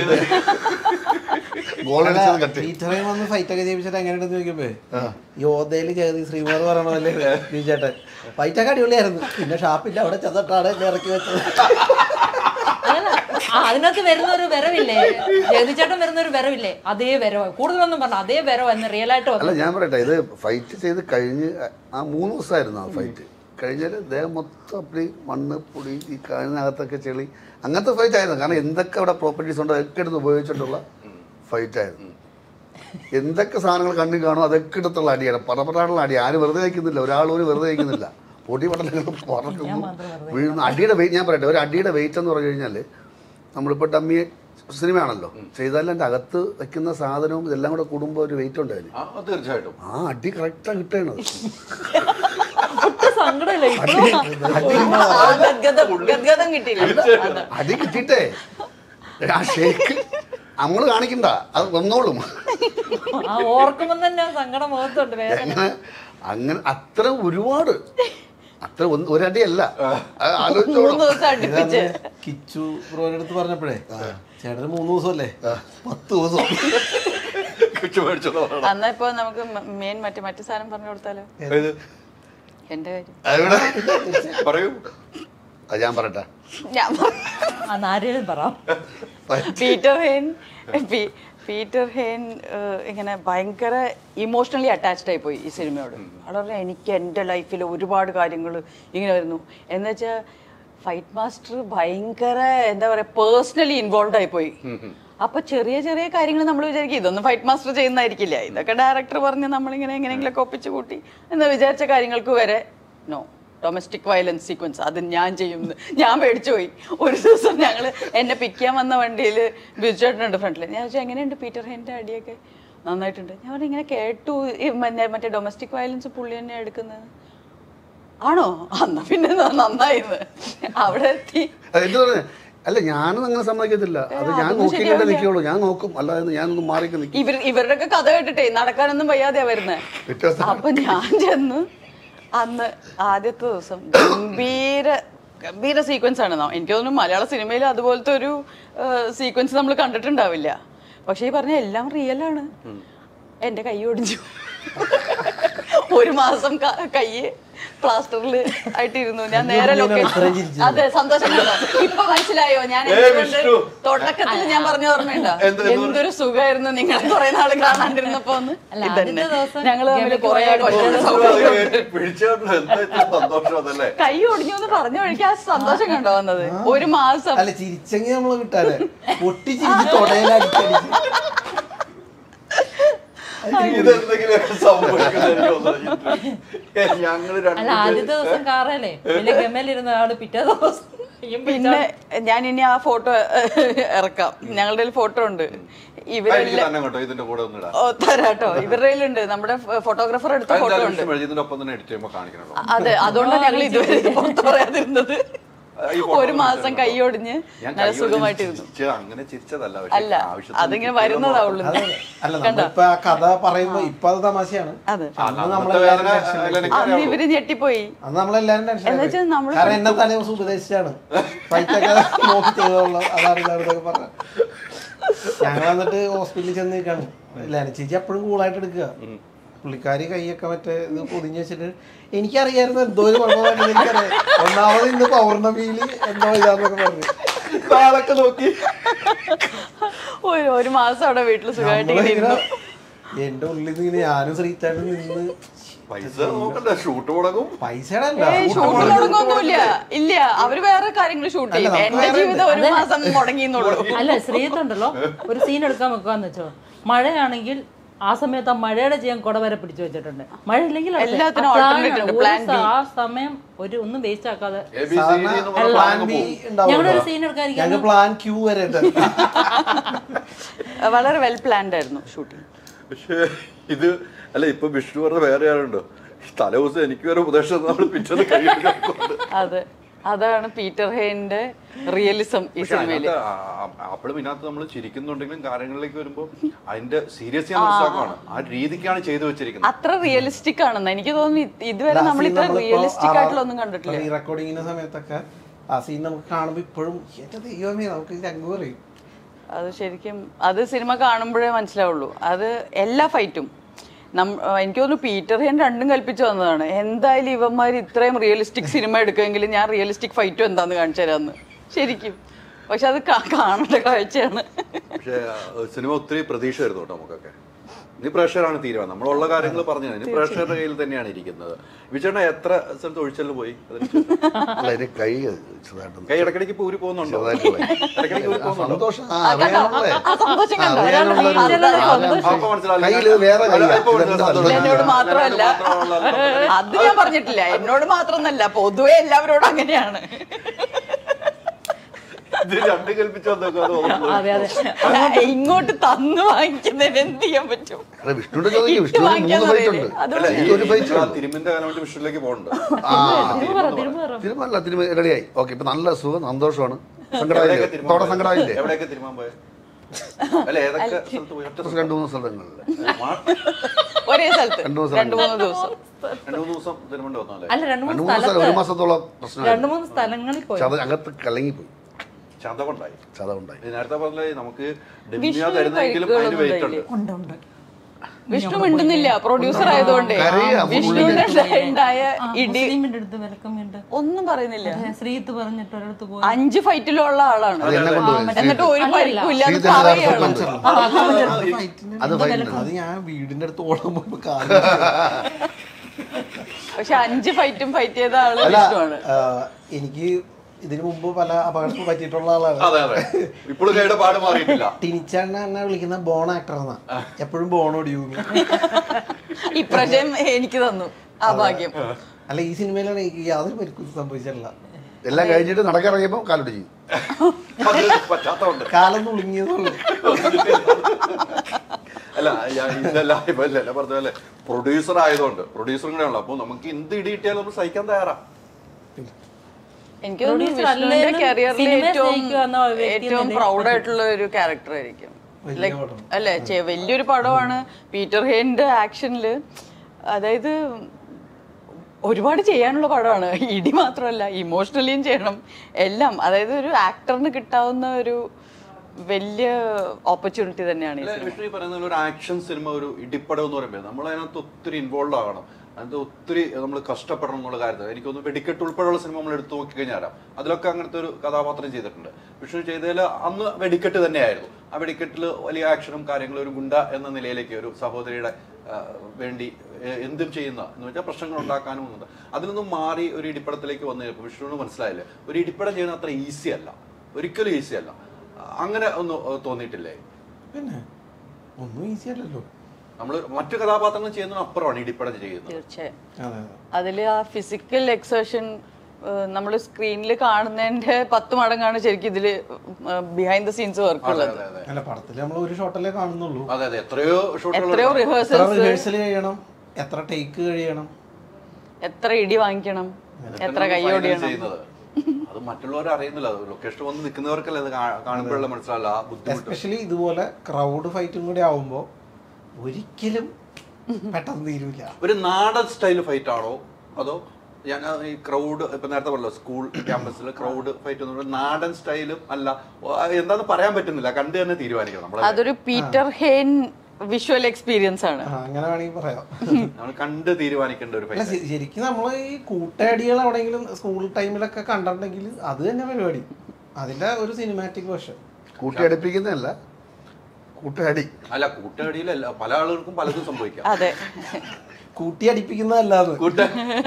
ഗോൾ അടിച്ചത് കട്ട് ചെയ്യും പീറ്ററെ വന്ന് ഫൈറ്റ് ഒക്കെ ചെയ്യിച്ചിട്ട് എങ്ങനെയുണ്ടെന്ന് ചോദിക്കുമ്പോ യോധയില് ജഗതി ശ്രീമാർ പറയണ പോലെ ബിജേട്ടൻ ഫൈറ്റ് ഒക്കെ അടിപൊളിയായിരുന്നു പിന്നെ ഷാപ്പില്ല അവിടെ ചെന്നിട്ടാണ് എന്നെ ഇറക്കി വെച്ചത് അതല്ല, ആ, അതിനകത്ത് വരുന്ന ഒരു വരവില്ലേ ജഗതിച്ചേട്ടൻ വരുന്ന ഒരു വരവില്ലേ അതേ വരവ് കൂടുതലൊന്നും പറഞ്ഞ അതേ വരവ് എന്ന് റിയൽ ആയിട്ട് അല്ല വന്നു ഞാൻ പറയട്ടെ ഇത് ഫൈറ്റ് ചെയ്ത് കഴിഞ്ഞ് ആ മൂന്ന് ദിവസമായിരുന്നു ആ ഫൈറ്റ് കഴിഞ്ഞാൽ ദേഹം മൊത്തം അപ്പടി മണ്ണ് പൊടി ഈ കാലിനകത്തൊക്കെ ചെളി അങ്ങനത്തെ ഫൈറ്റ് ആയിരുന്നു കാരണം എന്തൊക്കെ അവിടെ പ്രോപ്പർട്ടീസ് ഉണ്ടോ അതൊക്കെ എടുത്ത് ഉപയോഗിച്ചിട്ടുള്ള ഫൈറ്റ് ആയിരുന്നു എന്തൊക്കെ സാധനങ്ങൾ കണ്ണിൽ കാണും അതൊക്കെ എടുത്തുള്ള അടിയാണ് പറപറാനുള്ള അടി ആരും വെറുതെ വയ്ക്കുന്നില്ല ഒരാൾ പോലും വെറുതെ വയ്ക്കുന്നില്ല പൊടി പടലങ്ങൾ പറക്കുന്നു വീഴുന്നു അടിയുടെ വെയിറ്റ് ഞാൻ പറയട്ടെ ഒരു അടിയുടെ വെയിറ്റ് എന്ന് പറഞ്ഞു കഴിഞ്ഞാൽ നമ്മളിപ്പോൾ ഡമ്മി സിനിമയാണല്ലോ ചെയ്താലും എൻ്റെ അകത്ത് വെക്കുന്ന സാധനവും ഇതെല്ലാം കൂടെ കൂടുമ്പോൾ ഒരു വെയിറ്റ് ഉണ്ട് അതിന് ആ തീർച്ചയായിട്ടും ആ അടി കറക്റ്റാണ് കിട്ടണത് ഒട്ടും സങ്കടമില്ല ഇപ്പോഴും ആ ഗദ്ഗതം ഗദ്ഗതം കിട്ടിയില്ല അതാ. അടി കിട്ടിയിട്ടേ ആ ഷേക്ക് നമ്മൾ കാണിക്കണ്ട അത് വന്നോളും ആ ഓർക്കുമ്പോ തന്നെ സങ്കടം മുഖത്തുണ്ട് വേദന അങ്ങനെ അങ്ങനെ അത്ര ഒരുപാട് അത്ര ഒന്ന് ഒരടിയല്ല അത് ആലോചിച്ചോളൂ മൂന്ന് ദിവസം അടുപ്പിച്ച് ഇതന്ന് കിച്ചു ബ്രോയുടെ അടുത്ത് പറഞ്ഞപ്പോഴേ ചേട്ടന് മൂന്ന് ദിവസമല്ലേ പത്ത് ദിവസം കിച്ചു മേടിച്ചോളൂ അന്നാ ഇപ്പൊ നമുക്ക് മെയിൻ മറ്റേ മറ്റു സാധനം പറഞ്ഞു കൊടുത്താലോ ഇത് എന്റെ കാര്യം അവിടെ പറയൂ അത് ഞാൻ പറയട്ടെ ഞാൻ ആ നാരേലും പറ പീറ്റർ ഹെയിൻ പീ- പീറ്റർ ഹെയിൻ ഏഹ്, ഇങ്ങനെ ഭയങ്കര ഇമോഷണലി അറ്റാച്ച്ഡ് ആയി പോയി ഈ സിനിമയോട് വളരെ എനിക്ക് എൻ്റെ ലൈഫിൽ ഒരുപാട് കാര്യങ്ങൾ ഇങ്ങനെ വരുന്നു എന്ന് വെച്ചാൽ ഫൈറ്റ് മാസ്റ്റർ ഭയങ്കര എന്താ പറയുക പേഴ്സണലി ഇൻവോൾവ് ആയി പോയി അപ്പൊ ചെറിയ ചെറിയ കാര്യങ്ങൾ നമ്മൾ വിചാരിക്കും ഇതൊന്നും ഫൈറ്റ് മാസ്റ്റർ ചെയ്യുന്നതായിരിക്കില്ല ഇതൊക്കെ ഡയറക്ടർ പറഞ്ഞ് നമ്മളിങ്ങനെ എങ്ങനെയെങ്കിലുമൊക്കെ ഒപ്പിച്ച് കൂട്ടി എന്ന് വിചാരിച്ച കാര്യങ്ങൾക്ക് വരെ നോ ഡൊമസ്റ്റിക് വയലൻസ് സീക്വൻസ് അത് ഞാൻ ചെയ്യുമെന്ന് ഞാൻ പേടിച്ചു പോയി ഒരു ദിവസം ഞങ്ങൾ എന്നെ പിക്ക് ചെയ്യാൻ വന്ന വണ്ടിയിൽ ബിജുചേട്ടനുണ്ട് ഫ്രണ്ടിൽ ഞാൻ ചോദിച്ചാൽ എങ്ങനെയുണ്ട് പീറ്റർ ഹെൻ്റെ അടിയൊക്കെ നന്നായിട്ടുണ്ട് ഞാൻ പറഞ്ഞു ഇങ്ങനെ കേട്ടു ഈ മറ്റേ മറ്റേ ഡൊമസ്റ്റിക് വയലൻസ് പുള്ളി തന്നെ എടുക്കുന്നത് ആണോ അന്നാ പിന്നെ ന- നന്നായിരുന്നു അവിടെ എത്തി അത് എന്ത് പറഞ്ഞു അല്ല ഞാനും അങ്ങനെ സമ്മതിക്കത്തില്ല അത് ഞാൻ അതൊന്നും നോക്കിയിട്ടേ ശരിയാവില്ല. നിൽക്കുള്ളൂ ഞാൻ നോക്കും അല്ലാതെ ഞാനൊന്നും മാറിക്ക് നിൽക്കും ഇവർ ഇവരുടെയൊക്കെ കഥ കേട്ടിട്ടേ നടക്കാനൊന്നും വയ്യാതെയാ വരുന്നത് വ്യത്യാസം അപ്പൊ ഞാൻ ചെന്ന് അന്ന് ആദ്യത്തെ ദിവസം ഗംഭീര ഗംഭീര സീക്വൻസ് ആണ് ന- എനിക്ക് തോന്നുന്നു മലയാള സിനിമയിൽ അതുപോലത്തെ ഒരു സീക്വൻസ് നമ്മൾ കണ്ടിട്ടുണ്ടാവില്ല പക്ഷെ ഈ പറഞ്ഞ എല്ലാം റിയൽ ആണ് എന്റെ കൈ ഒടിഞ്ഞു ഒരു മാസം ക- കൈ പ്ലാസ്റ്ററിൽ ആയിട്ടിരുന്നു ഞാൻ നേരെ ലൊക്കേഷൻ അതെ സന്തോഷം കണ്ടോ? ഇപ്പൊ മനസ്സിലായോ ഞാൻ ഏ, എന്തുകൊണ്ട് വിഷ്ണു. തുടക്കത്തിൽ ഞാൻ പറഞ്ഞ ഓർമ്മയുണ്ടോ എന്ത് എന്ത് എന്തൊരു സുഖമായിരുന്നു നിങ്ങൾ കുറെ നാള് കാണാണ്ടിരുന്നപ്പോ ഒന്ന് അല്ല, ഇതന്നെ ആദ്യത്തെ ദിവസം ഞങ്ങള് തമ്മിൽ ഗവിക്ക് കുറെ പോയാൽ പിടിച്ചോണ്ട് എന്താ ഇത്ര സന്തോഷം അതല്ലേ കൈ ഒടിഞ്ഞു എന്ന് പറഞ്ഞു വഴിക്ക് ആ സന്തോഷം കണ്ടോ വന്നത് ഒരു മാസം അല്ല ചിരിച്ചെങ്കിൽ നമ്മള് കിട്ടാല്ലേ പൊട്ടി ചിരിച്ച് തൊടയിലടിച്ചടിച്ച് ഇതെന്തെങ്കിലുമൊക്കെ സംഭവിക്കുന്ന ഞങ്ങള് അല്ല ആദ്യത്തെ രണ്ടു ദിവസം കാറല്ലേ വലിയ ഗമയിലിരുന്ന ആള് പിറ്റേ ദിവസം കയ്യും പിന്നെ ഞാൻ ഇനി ആ ഫോട്ടോ ഇറക്കാം ഞങ്ങളുടെ ഫോട്ടോ ഉണ്ട് എനിക്ക് ഇവരെല്ലാം തന്നെ കേട്ടോ ഇതിന്റെ കൂടെ ഒന്നിടാം ഓ തരാട്ടോ ഇവരുടെ കയ്യിലുണ്ട് നമ്മുടെ ഫോട്ടോഗ്രാഫർ എടുത്ത ഫോട്ടോ എന്തായാലും ഉണ്ട് വിഷ്ണു ഇതിന്റെ ഒപ്പം തന്നെ എഡിറ്റ് ചെയ്യുമ്പോൾ കാണിക്കണല്ലോ അതെ അതുകൊണ്ടാണ് ഞങ്ങൾ ഇതുവരെ ഇത് പുറത്ത് പറയാതിരുന്നത് ഈ photo ഒരു മാസം കാണിച്ചിട്ടുണ്ടോ? കൈയൊടിഞ്ഞ് ഞാൻ നല്ല കൈ സുഖമായിട്ടിരുന്നു ഒടിച്ച് അങ്ങനെ ചിരിച്ചതല്ല അല്ല ആവശ്യത്തിന് അതിങ്ങനെ കിട്ടിയെന്ന് വരുന്നതാവുള്ളൂ അതെ അല്ല നമ്മളിപ്പോ ആ കഥ പറയുമ്പോ ഇപ്പൊ അത് തമാശയാണ് അതെ അന്ന് അന്നത്തെ നമ്മളെല്ലാരും വേദന ടെൻഷൻ അല്ല, എനിക്ക് അന്ന് അറിയാവൂ. ഇവര് ഞെട്ടിപ്പോയി അന്ന് നമ്മളെല്ലാരും ടെൻഷൻ എന്ന് വെച്ചാൽ നമ്മള് കാരണം എന്നെ തലേ ദിവസം ഉപദേശിച്ചാണ് ഫൈറ്റൊക്കെ നോക്കി ചെയ്തോളൂ അതാണ് ഇതാണ് ഇതൊക്കെ പറഞ്ഞു ഞങ്ങൾ വന്നിട്ട് ഹോസ്പിറ്റലിൽ ചെന്ന് നിൽക്കാണ് ലെന ചേച്ചി എപ്പോഴും കൂളായിട്ട് എടുക്കുക പുള്ളിക്കാരി കൈയൊക്കെ മറ്റേ ഇത് പൊതിഞ്ഞ് വെച്ചിട്ട് എനിക്കറിയായിരുന്നു എന്തോ ഒരു കുഴപ്പമാണെന്ന് എനിക്കറിയാം ഒന്നാമത് ഇന്ന് പൗർണമിയിൽ എന്തോ ഇതാന്നൊക്കെ പറഞ്ഞു ആളൊക്കെ നോക്കി ഒരു ഒരു മാസം അവിടെ വീട്ടിൽ സുഖമായിട്ട് ഇങ്ങനെ നമ്മളിങ്ങനെ ഇരുന്നു എന്റെ ഉള്ളിൽ നിന്ന് ഇങ്ങനെ ഞാനും ശ്രീച്ചാട്ടും നിന്ന് പൈസ നോക്കണ്ട ഷൂട്ട് മുടങ്ങും പൈസയുടെ ഏയ് ഷൂട്ട് തുടങ്ങൊന്നുമില്ല ഇല്ല അവര് വേറെ കാര്യങ്ങൾ ഷൂട്ട് ചെയ്യും നമുക്ക് എന്റെ വേറെ ജീവിതം ഒരു മാസം മുടങ്ങിന്നുള്ളൂ അല്ല ശ്രീത്തുണ്ടല്ലോ ഒരു സീൻ എടുക്കാൻ വെക്കാന്ന് വെച്ചോ മഴയാണെങ്കിൽ ആ സമയത്ത് ആ മഴയുടെ ചെയ്യാൻ കുട വരെ പിടിച്ചു വെച്ചിട്ടുണ്ട് മഴ ഇല്ലെങ്കിൽ അവിടെ എല്ലാത്തിനും ആ plan alternate ആണ്. ഉണ്ട്, ഒരു plan B. സ- ആ സമയം ഒരു ഒന്നും വേസ്റ്റ് ആക്കാതെ എ ബി സി ഡി എന്ന് പറഞ്ഞ പ്ലാൻ plan ബി പോകും. ഞങ്ങളൊരു scene എടുക്കാതിരിക്കാൻ ഞങ്ങൾക്ക് പ്ലാൻ ക്യൂ വരെ ഉണ്ട് വളരെ വെൽ പ്ലാൻഡ് ആയിരുന്നു ഷൂട്ടിംഗ് പക്ഷേ ഇത് അല്ല ഇപ്പൊ വിഷ്ണു പറഞ്ഞ വേറെ ആളുണ്ടോ തലേ ദിവസം എനിക്ക് ഒരു ഉപദേശം നമ്മൾ പിറ്റേന്ന് കഴിയുന്നുണ്ട് അതെ അതാണ് പീറ്റർ ഹെയിന്റെ റിയലിസം ഈ സിനിമയില് അപ്പോഴും ഇതിനകത്ത് നമ്മൾ ചിരിക്കുന്നുണ്ടെങ്കിലും കാര്യങ്ങളിലേക്ക് വരുമ്പോൾ അതിന്റെ സീരിയസ് ഞാൻ മനസ്സിലാക്കുകയാണ് ആ രീതിക്കാണ് ചെയ്തു വെച്ചിരിക്കുന്നത് അത്ര റിയലിസ്റ്റിക് ആണെന്ന് എനിക്ക് തോന്നുന്നു ഇത് ഇതുവരെ നമ്മൾ ഇത്ര റിയലിസ്റ്റിക് ആയിട്ടുള്ള ഒന്നും കണ്ടിട്ടില്ല ഈ റെക്കോർഡിങ്ങിന്റെ സമയത്തൊക്കെ ആ സീൻ നമുക്ക് കാണുമ്പോൾ ഇപ്പോഴും എന്റെ ദൈവമേ നമുക്ക് ചങ്ക് പറയും അത് ശരിക്കും അത് സിനിമ കാണുമ്പോഴേ മനസ്സിലാവുള്ളൂ അത് എല്ലാ ഫൈറ്റും നം എനിക്ക് തോന്നുന്നു പീറ്റർ ഹെൻ രണ്ടും കൽപ്പിച്ചു വന്നതാണ് എന്തായാലും ഇവന്മാർ ഇത്രയും റിയലിസ്റ്റിക് സിനിമ എടുക്കുമെങ്കിൽ ഞാൻ റിയലിസ്റ്റിക് ഫൈറ്റും എന്താന്ന് കാണിച്ചു തരാമെന്ന് ശരിക്കും പക്ഷെ അത് കാ- കാണേണ്ട കാഴ്ചയാണ് പക്ഷേ ആ, സിനിമ ഒത്തിരി പ്രതീക്ഷ വരുന്നു കേട്ടോ നമുക്കൊക്കെ ഇനി പ്രേക്ഷകരാണ് തീരുമാനം നമ്മളുള്ള കാര്യങ്ങൾ പറഞ്ഞു ഇനി പ്രേക്ഷകരുടെ കയ്യിൽ തന്നെയാണ് ഇരിക്കുന്നത് വിചേട്ടൻ എത്ര സ്ഥലത്ത് ഒഴിച്ചല് പോയി അതിനുശേഷം? അല്ല എന്റെ കൈ ചെറുതായിട്ടൊന്ന് കൈ ഇടയ്ക്കിടയ്ക്ക് പൂരി പോകുന്നുണ്ടോ ചെറുതായിട്ട് പോയി. ഇടയ്ക്കിടയ്ക്ക് പൂരി ആ പോകുന്നുണ്ടോ സന്തോഷം ആ, അറിയാനുള്ളേ. ആ സന്തോഷം കണ്ടോ? അറിയാനുള്ള ഒരു- അതാണ് അപ്പൊ മനസ്സിലായി. കയ്യില് വേറെ അല്ല, കൈയാ. ഇപ്പൊ മനസ്സിലായി. ഇതെന്താ സന്തോഷം. എന്നോട് മാത്രമല്ല മാത്രമല്ല. അത് ഞാൻ പറഞ്ഞിട്ടില്ല എന്നോട് മാത്രമൊന്നല്ല പൊതുവെ എല്ലാവരോടും അങ്ങനെയാണ് ഇത് രണ്ട് കൽപ്പിച്ചു വന്നേക്കും അത് തോന്നുന്നു. അതെ അതെ ഇങ്ങോട്ട് തന്നു വാങ്ങിക്കുന്നതിന് എന്ത് ചെയ്യാൻ പറ്റും അല്ല വിഷ്ണുവിന്റെ ചോദിക്കും ഇട്ട് വിഷ്ണുവിന് വാങ്ങിക്കാൻ മൂന്ന് ഫൈറ്റ് അറിയില്ലേ? ഉണ്ട് അത് അല്ല, ഈ എനിക്ക് ഒരു ഫൈറ്റ് ആ ഉള്ളൂ തിരുമ്മിന്റെ കാലം കൊണ്ട് വിഷുവിലേക്ക് പോകുന്നുണ്ട് ആ തിരുമ്പ് പറ തിരുമ്പ് പറ തിരുമല്ല തിരുമ റെഡിയായി ഓക്കെ ഇപ്പൊ നല്ല സുഖം സന്തോഷമാണ് സങ്കടമായില്ലേ എവിടെയൊക്കെ ഇപ്പൊ അവിടെ തിരുമ്മാൻ സങ്കടമായില്ലേ പോയത്? എവിടെയൊക്കെ തിരുമാൻ പോയത് അല്ല ഏതൊക്കെ സ്ഥലത്ത് പോയി ഒറ്റ രണ്ടു മൂന്ന് സ്ഥലങ്ങളിൽ മാ- ഒരേ സ്ഥലത്ത് രണ്ടു ദിവസം രണ്ടു മൂന്ന് ദിവസം രണ്ടു മൂന്ന് ദിവസം തിരുമണ്ട വന്നല്ലേ അല്ല രണ്ടു രണ്ടു മൂന്ന് മൂന്ന് സ്ഥലം ഒരു സ്ഥലത്ത് മാസത്തോളം പ്രശ്നമായി രണ്ടു മൂന്ന് സ്ഥലങ്ങളിൽ പോയി ചത അകത്ത് കലങ്ങിപ്പോയി ചതവുണ്ടായി ചതവുണ്ടായി ഇത് നേരത്തെ പറഞ്ഞ നമുക്ക് ഡെമിയ വിഷ്ണുവിന് തരുന്നെങ്കിലും അതിന് പരിക്കുകളൊന്നും വെയിറ്റ് ഉണ്ട് ഉണ്ട് ഉണ്ട് വിഷ്ണു മിണ്ടുന്നില്ല പ്രൊഡ്യൂസർ ആയതുകൊണ്ട് കരയാ, വിഷ്ണുവിന്റെ ഉണ്ടായ ഇടി മുസ്ലിമിന്റെ അടുത്ത് വിലക്കമ്മിണ്ട് ഒന്നും പറയുന്നില്ല ശ്രീത്ത് പറഞ്ഞിട്ട് ഒരിടത്ത് പോയി അഞ്ച് ഫൈറ്റിലുള്ള ആളാണ് അത് എന്നെ കൊണ്ടുപോയി എന്നിട്ട് ഒരു പരിക്കും ഇല്ലാതെ ശ്രീധരൻ പറയുകയാണ് ഫൈറ്റിന് അത് ഫൈറ്റ് അത് ഞാൻ വീടിന്റെ അടുത്ത് ഓടുമ്പോ കാല് പക്ഷെ അഞ്ച് ഫൈറ്റും ഫൈറ്റ് ചെയ്ത ആള് അല്ല വിഷ്ണുവാണ് ആ, എനിക്ക് ഇതിനു മുമ്പ് പല അപകടത്തിൽ പറ്റിയിട്ടുള്ള ആളാണ് അതെ അതെ ഇപ്പോഴും കൈയുടെ പാട് മാറിയിട്ടില്ല ടിനിച്ചാണ്ട എന്നെ വിളിക്കുന്ന ബോൺ ആക്ടർ എന്നാ എപ്പോഴും ബോൺ ഒടിയൂമി ഇപ്രാവശ്യം എനിക്ക് തന്നു ആ ഭാഗ്യം അല്ല ഈ സിനിമയിലാണ് എനിക്ക് യാതൊരു പരിക്കും സംഭവിച്ചിട്ടില്ല എല്ലാം കഴിഞ്ഞിട്ട് നടക്കിറങ്ങിയപ്പോ കാലൊടി ചെയ്യും അത് പറ്റാത്തതുണ്ട് കാലം നുളുങ്ങിയതുള്ളൂ അല്ല ഞാൻ ഇതല്ല ഇപ്പൊ അല്ല പറഞ്ഞ പോലെ പ്രൊഡ്യൂസർ ആയതുകൊണ്ട് പ്രൊഡ്യൂസറും കൂടെ ഉള്ളു അപ്പൊ നമുക്ക് എന്ത് ഇടി കിട്ടിയാലും നമ്മൾ സഹിക്കാൻ തയ്യാറാ എനിക്ക് തോന്നുന്നു Producer വിഷ്ണുവിന്റെ അല്ലെങ്കിലും കരിയറിൽ സിനിമയെ ഏറ്റവും സ്നേഹിക്കുക എന്ന വ്യക്തി ഏറ്റവും എന്നതിൽ പ്രൗഡ് ആയിട്ടുള്ള ഒരു ക്യാരക്ടർ ആയിരിക്കും വലിയ Like, പടം. അല്ലെ ചെ- വലിയൊരു പടമാണ് പീറ്റർ ഹെയിന്റെ ആക്ഷനില് അതായത് ഒരുപാട് ചെയ്യാനുള്ള പടമാണ് ഇടി മാത്രമല്ല ഇമോഷണലിയും ചെയ്യണം എല്ലാം അതായത് ഒരു ആക്ടറിന് കിട്ടാവുന്ന ഒരു വലിയ ഓപ്പർച്യൂണിറ്റി തന്നെയാണ് ഈ അല്ല, സിനിമ വിഷ്ണു ഈ പറയുന്ന പോലെ ഒരു ആക്ഷൻ സിനിമ ഒരു ഇടിപ്പടം എന്ന് പറയുമ്പോൾ നമ്മൾ അതിനകത്ത് ഒത്തിരി ഇൻവോൾവ് ആകണം അതിനകത്ത് ഒത്തിരി നമ്മൾ കഷ്ടപ്പെടണം എന്നുള്ള കാര്യത്തിൽ എനിക്കൊന്ന് വെടിക്കെട്ട് ഉൾപ്പെടെയുള്ള സിനിമ നമ്മൾ എടുത്തു നോക്കി കഴിഞ്ഞാൽ അതിലൊക്കെ അങ്ങനത്തെ ഒരു കഥാപാത്രം ചെയ്തിട്ടുണ്ട് വിഷ്ണു ചെയ്തതിൽ അന്ന് വെടിക്കെട്ട് തന്നെയായിരുന്നു ആ വെടിക്കെട്ടിൽ വലിയ ആക്ഷനും കാര്യങ്ങളും ഒരു ഗുണ്ട എന്ന നിലയിലേക്ക് ഒരു സഹോദരിയുടെ ആ, വേണ്ടി എ- എന്തും ചെയ്യുന്ന എന്ന് വെച്ചാൽ പ്രശ്നങ്ങൾ ഉണ്ടാക്കാനും ഒന്നുണ്ട് അതിൽ നിന്നും മാറി ഒരു ഇടിപ്പടത്തിലേക്ക് വന്നു കഴിഞ്ഞപ്പോൾ വിഷ്ണുവിന് മനസ്സിലായില്ലേ ഒരു ഇടിപ്പടം ചെയ്യുന്നത് അത്ര ഈസി അല്ല ഒരിക്കലും ഈസി അല്ല അങ്ങനെ ഒന്ന് തോന്നിയിട്ടില്ലേ പിന്നെ ഒന്നും ഈസി അല്ലല്ലോ നമ്മൾ മറ്റു കഥാപാത്രങ്ങൾ ചെയ്യുന്നതിന് അപ്പുറമാണ് ഇടിപ്പടം ചെയ്യുന്നത് തീർച്ചയായും അതെ അതിൽ ആ ഫിസിക്കൽ എക്സേഷൻ നമ്മൾ സ്ക്രീനിൽ കാണുന്നതിന്റെ പത്ത് മടങ്ങാണ് ശരിക്കും ഇതിൽ ബിഹൈൻഡ് ദ സീൻസ് വർക്ക് ഉള്ളത് അതെ അതെ അല്ല പടത്തിൽ നമ്മൾ ഒരു ഷോട്ടല്ലേ കാണുന്നുള്ളൂ അതെ അതെ എത്രയോ ഷൂട്ടുകൾ എത്രയോ എത്ര റിഹേഴ്സൽസ് റിഹേഴ്സൽ കഴിയണം എത്ര ടേക്ക് കഴിയണം എത്ര ഇടി വാങ്ങിക്കണം എത്ര കൈയോടിയണം ചെയ്യുന്നത് അത് മറ്റുള്ളവർ അറിയുന്നില്ല അത് ലൊക്കേഷൻ വന്ന് നിൽക്കുന്നവർക്കല്ലേ അത് കാ- കാണുമ്പോഴുള്ള മനസ്സിലാവില്ല ആ ബുദ്ധിമുട്ട് എസ്പെഷ്യലി ഇതുപോലെ ക്രൗഡ് ഫൈറ്റും കൂടി ആവുമ്പോൾ ഒരിക്കലും പെട്ടെന്ന് തീരൂല ഒരു നാടൻ സ്റ്റൈൽ ഫൈറ്റ് ആണോ അതോ ഞാൻ ആ ഈ ക്രൗഡ് ഇപ്പൊ നേരത്തെ പറഞ്ഞല്ലോ സ്കൂൾ ക്യാമ്പസിൽ ക്രൗഡ് ഫൈറ്റ് എന്ന് പറയുന്നത് നാടൻ സ്റ്റൈലും അല്ല ഓ, അത് എന്താന്ന് പറയാൻ പറ്റുന്നില്ല കണ്ടു തന്നെ തീരുമാനിക്കണം നമ്മൾ അതൊരു പീറ്റർ ഹെയിൻ വിഷ്വൽ എക്സ്പീരിയൻസ് ആണ് ആ, അങ്ങനെ വേണമെങ്കിൽ പറയാം നമ്മൾ കണ്ട് തീരുമാനിക്കേണ്ട ഒരു അല്ല ഫൈറ്റ് ശ- ശരിക്കും നമ്മൾ ഈ കൂട്ടയടികൾ എവിടെയെങ്കിലും സ്കൂൾ ടൈമിലൊക്കെ കണ്ടിട്ടുണ്ടെങ്കിൽ അത് തന്നെ പരിപാടി അതിന്റെ ഒരു സിനിമാറ്റിക് വേർഷൻ കൂട്ടിയടിപ്പിക്കുന്നതല്ല കൂട്ടുകാടി അല്ല കൂട്ടടിയിലല്ല പല ആളുകൾക്കും പലതും സംഭവിക്കാം അതെ കൂട്ടിയടിപ്പിക്കുന്നതല്ലാന്ന് കൂട്ട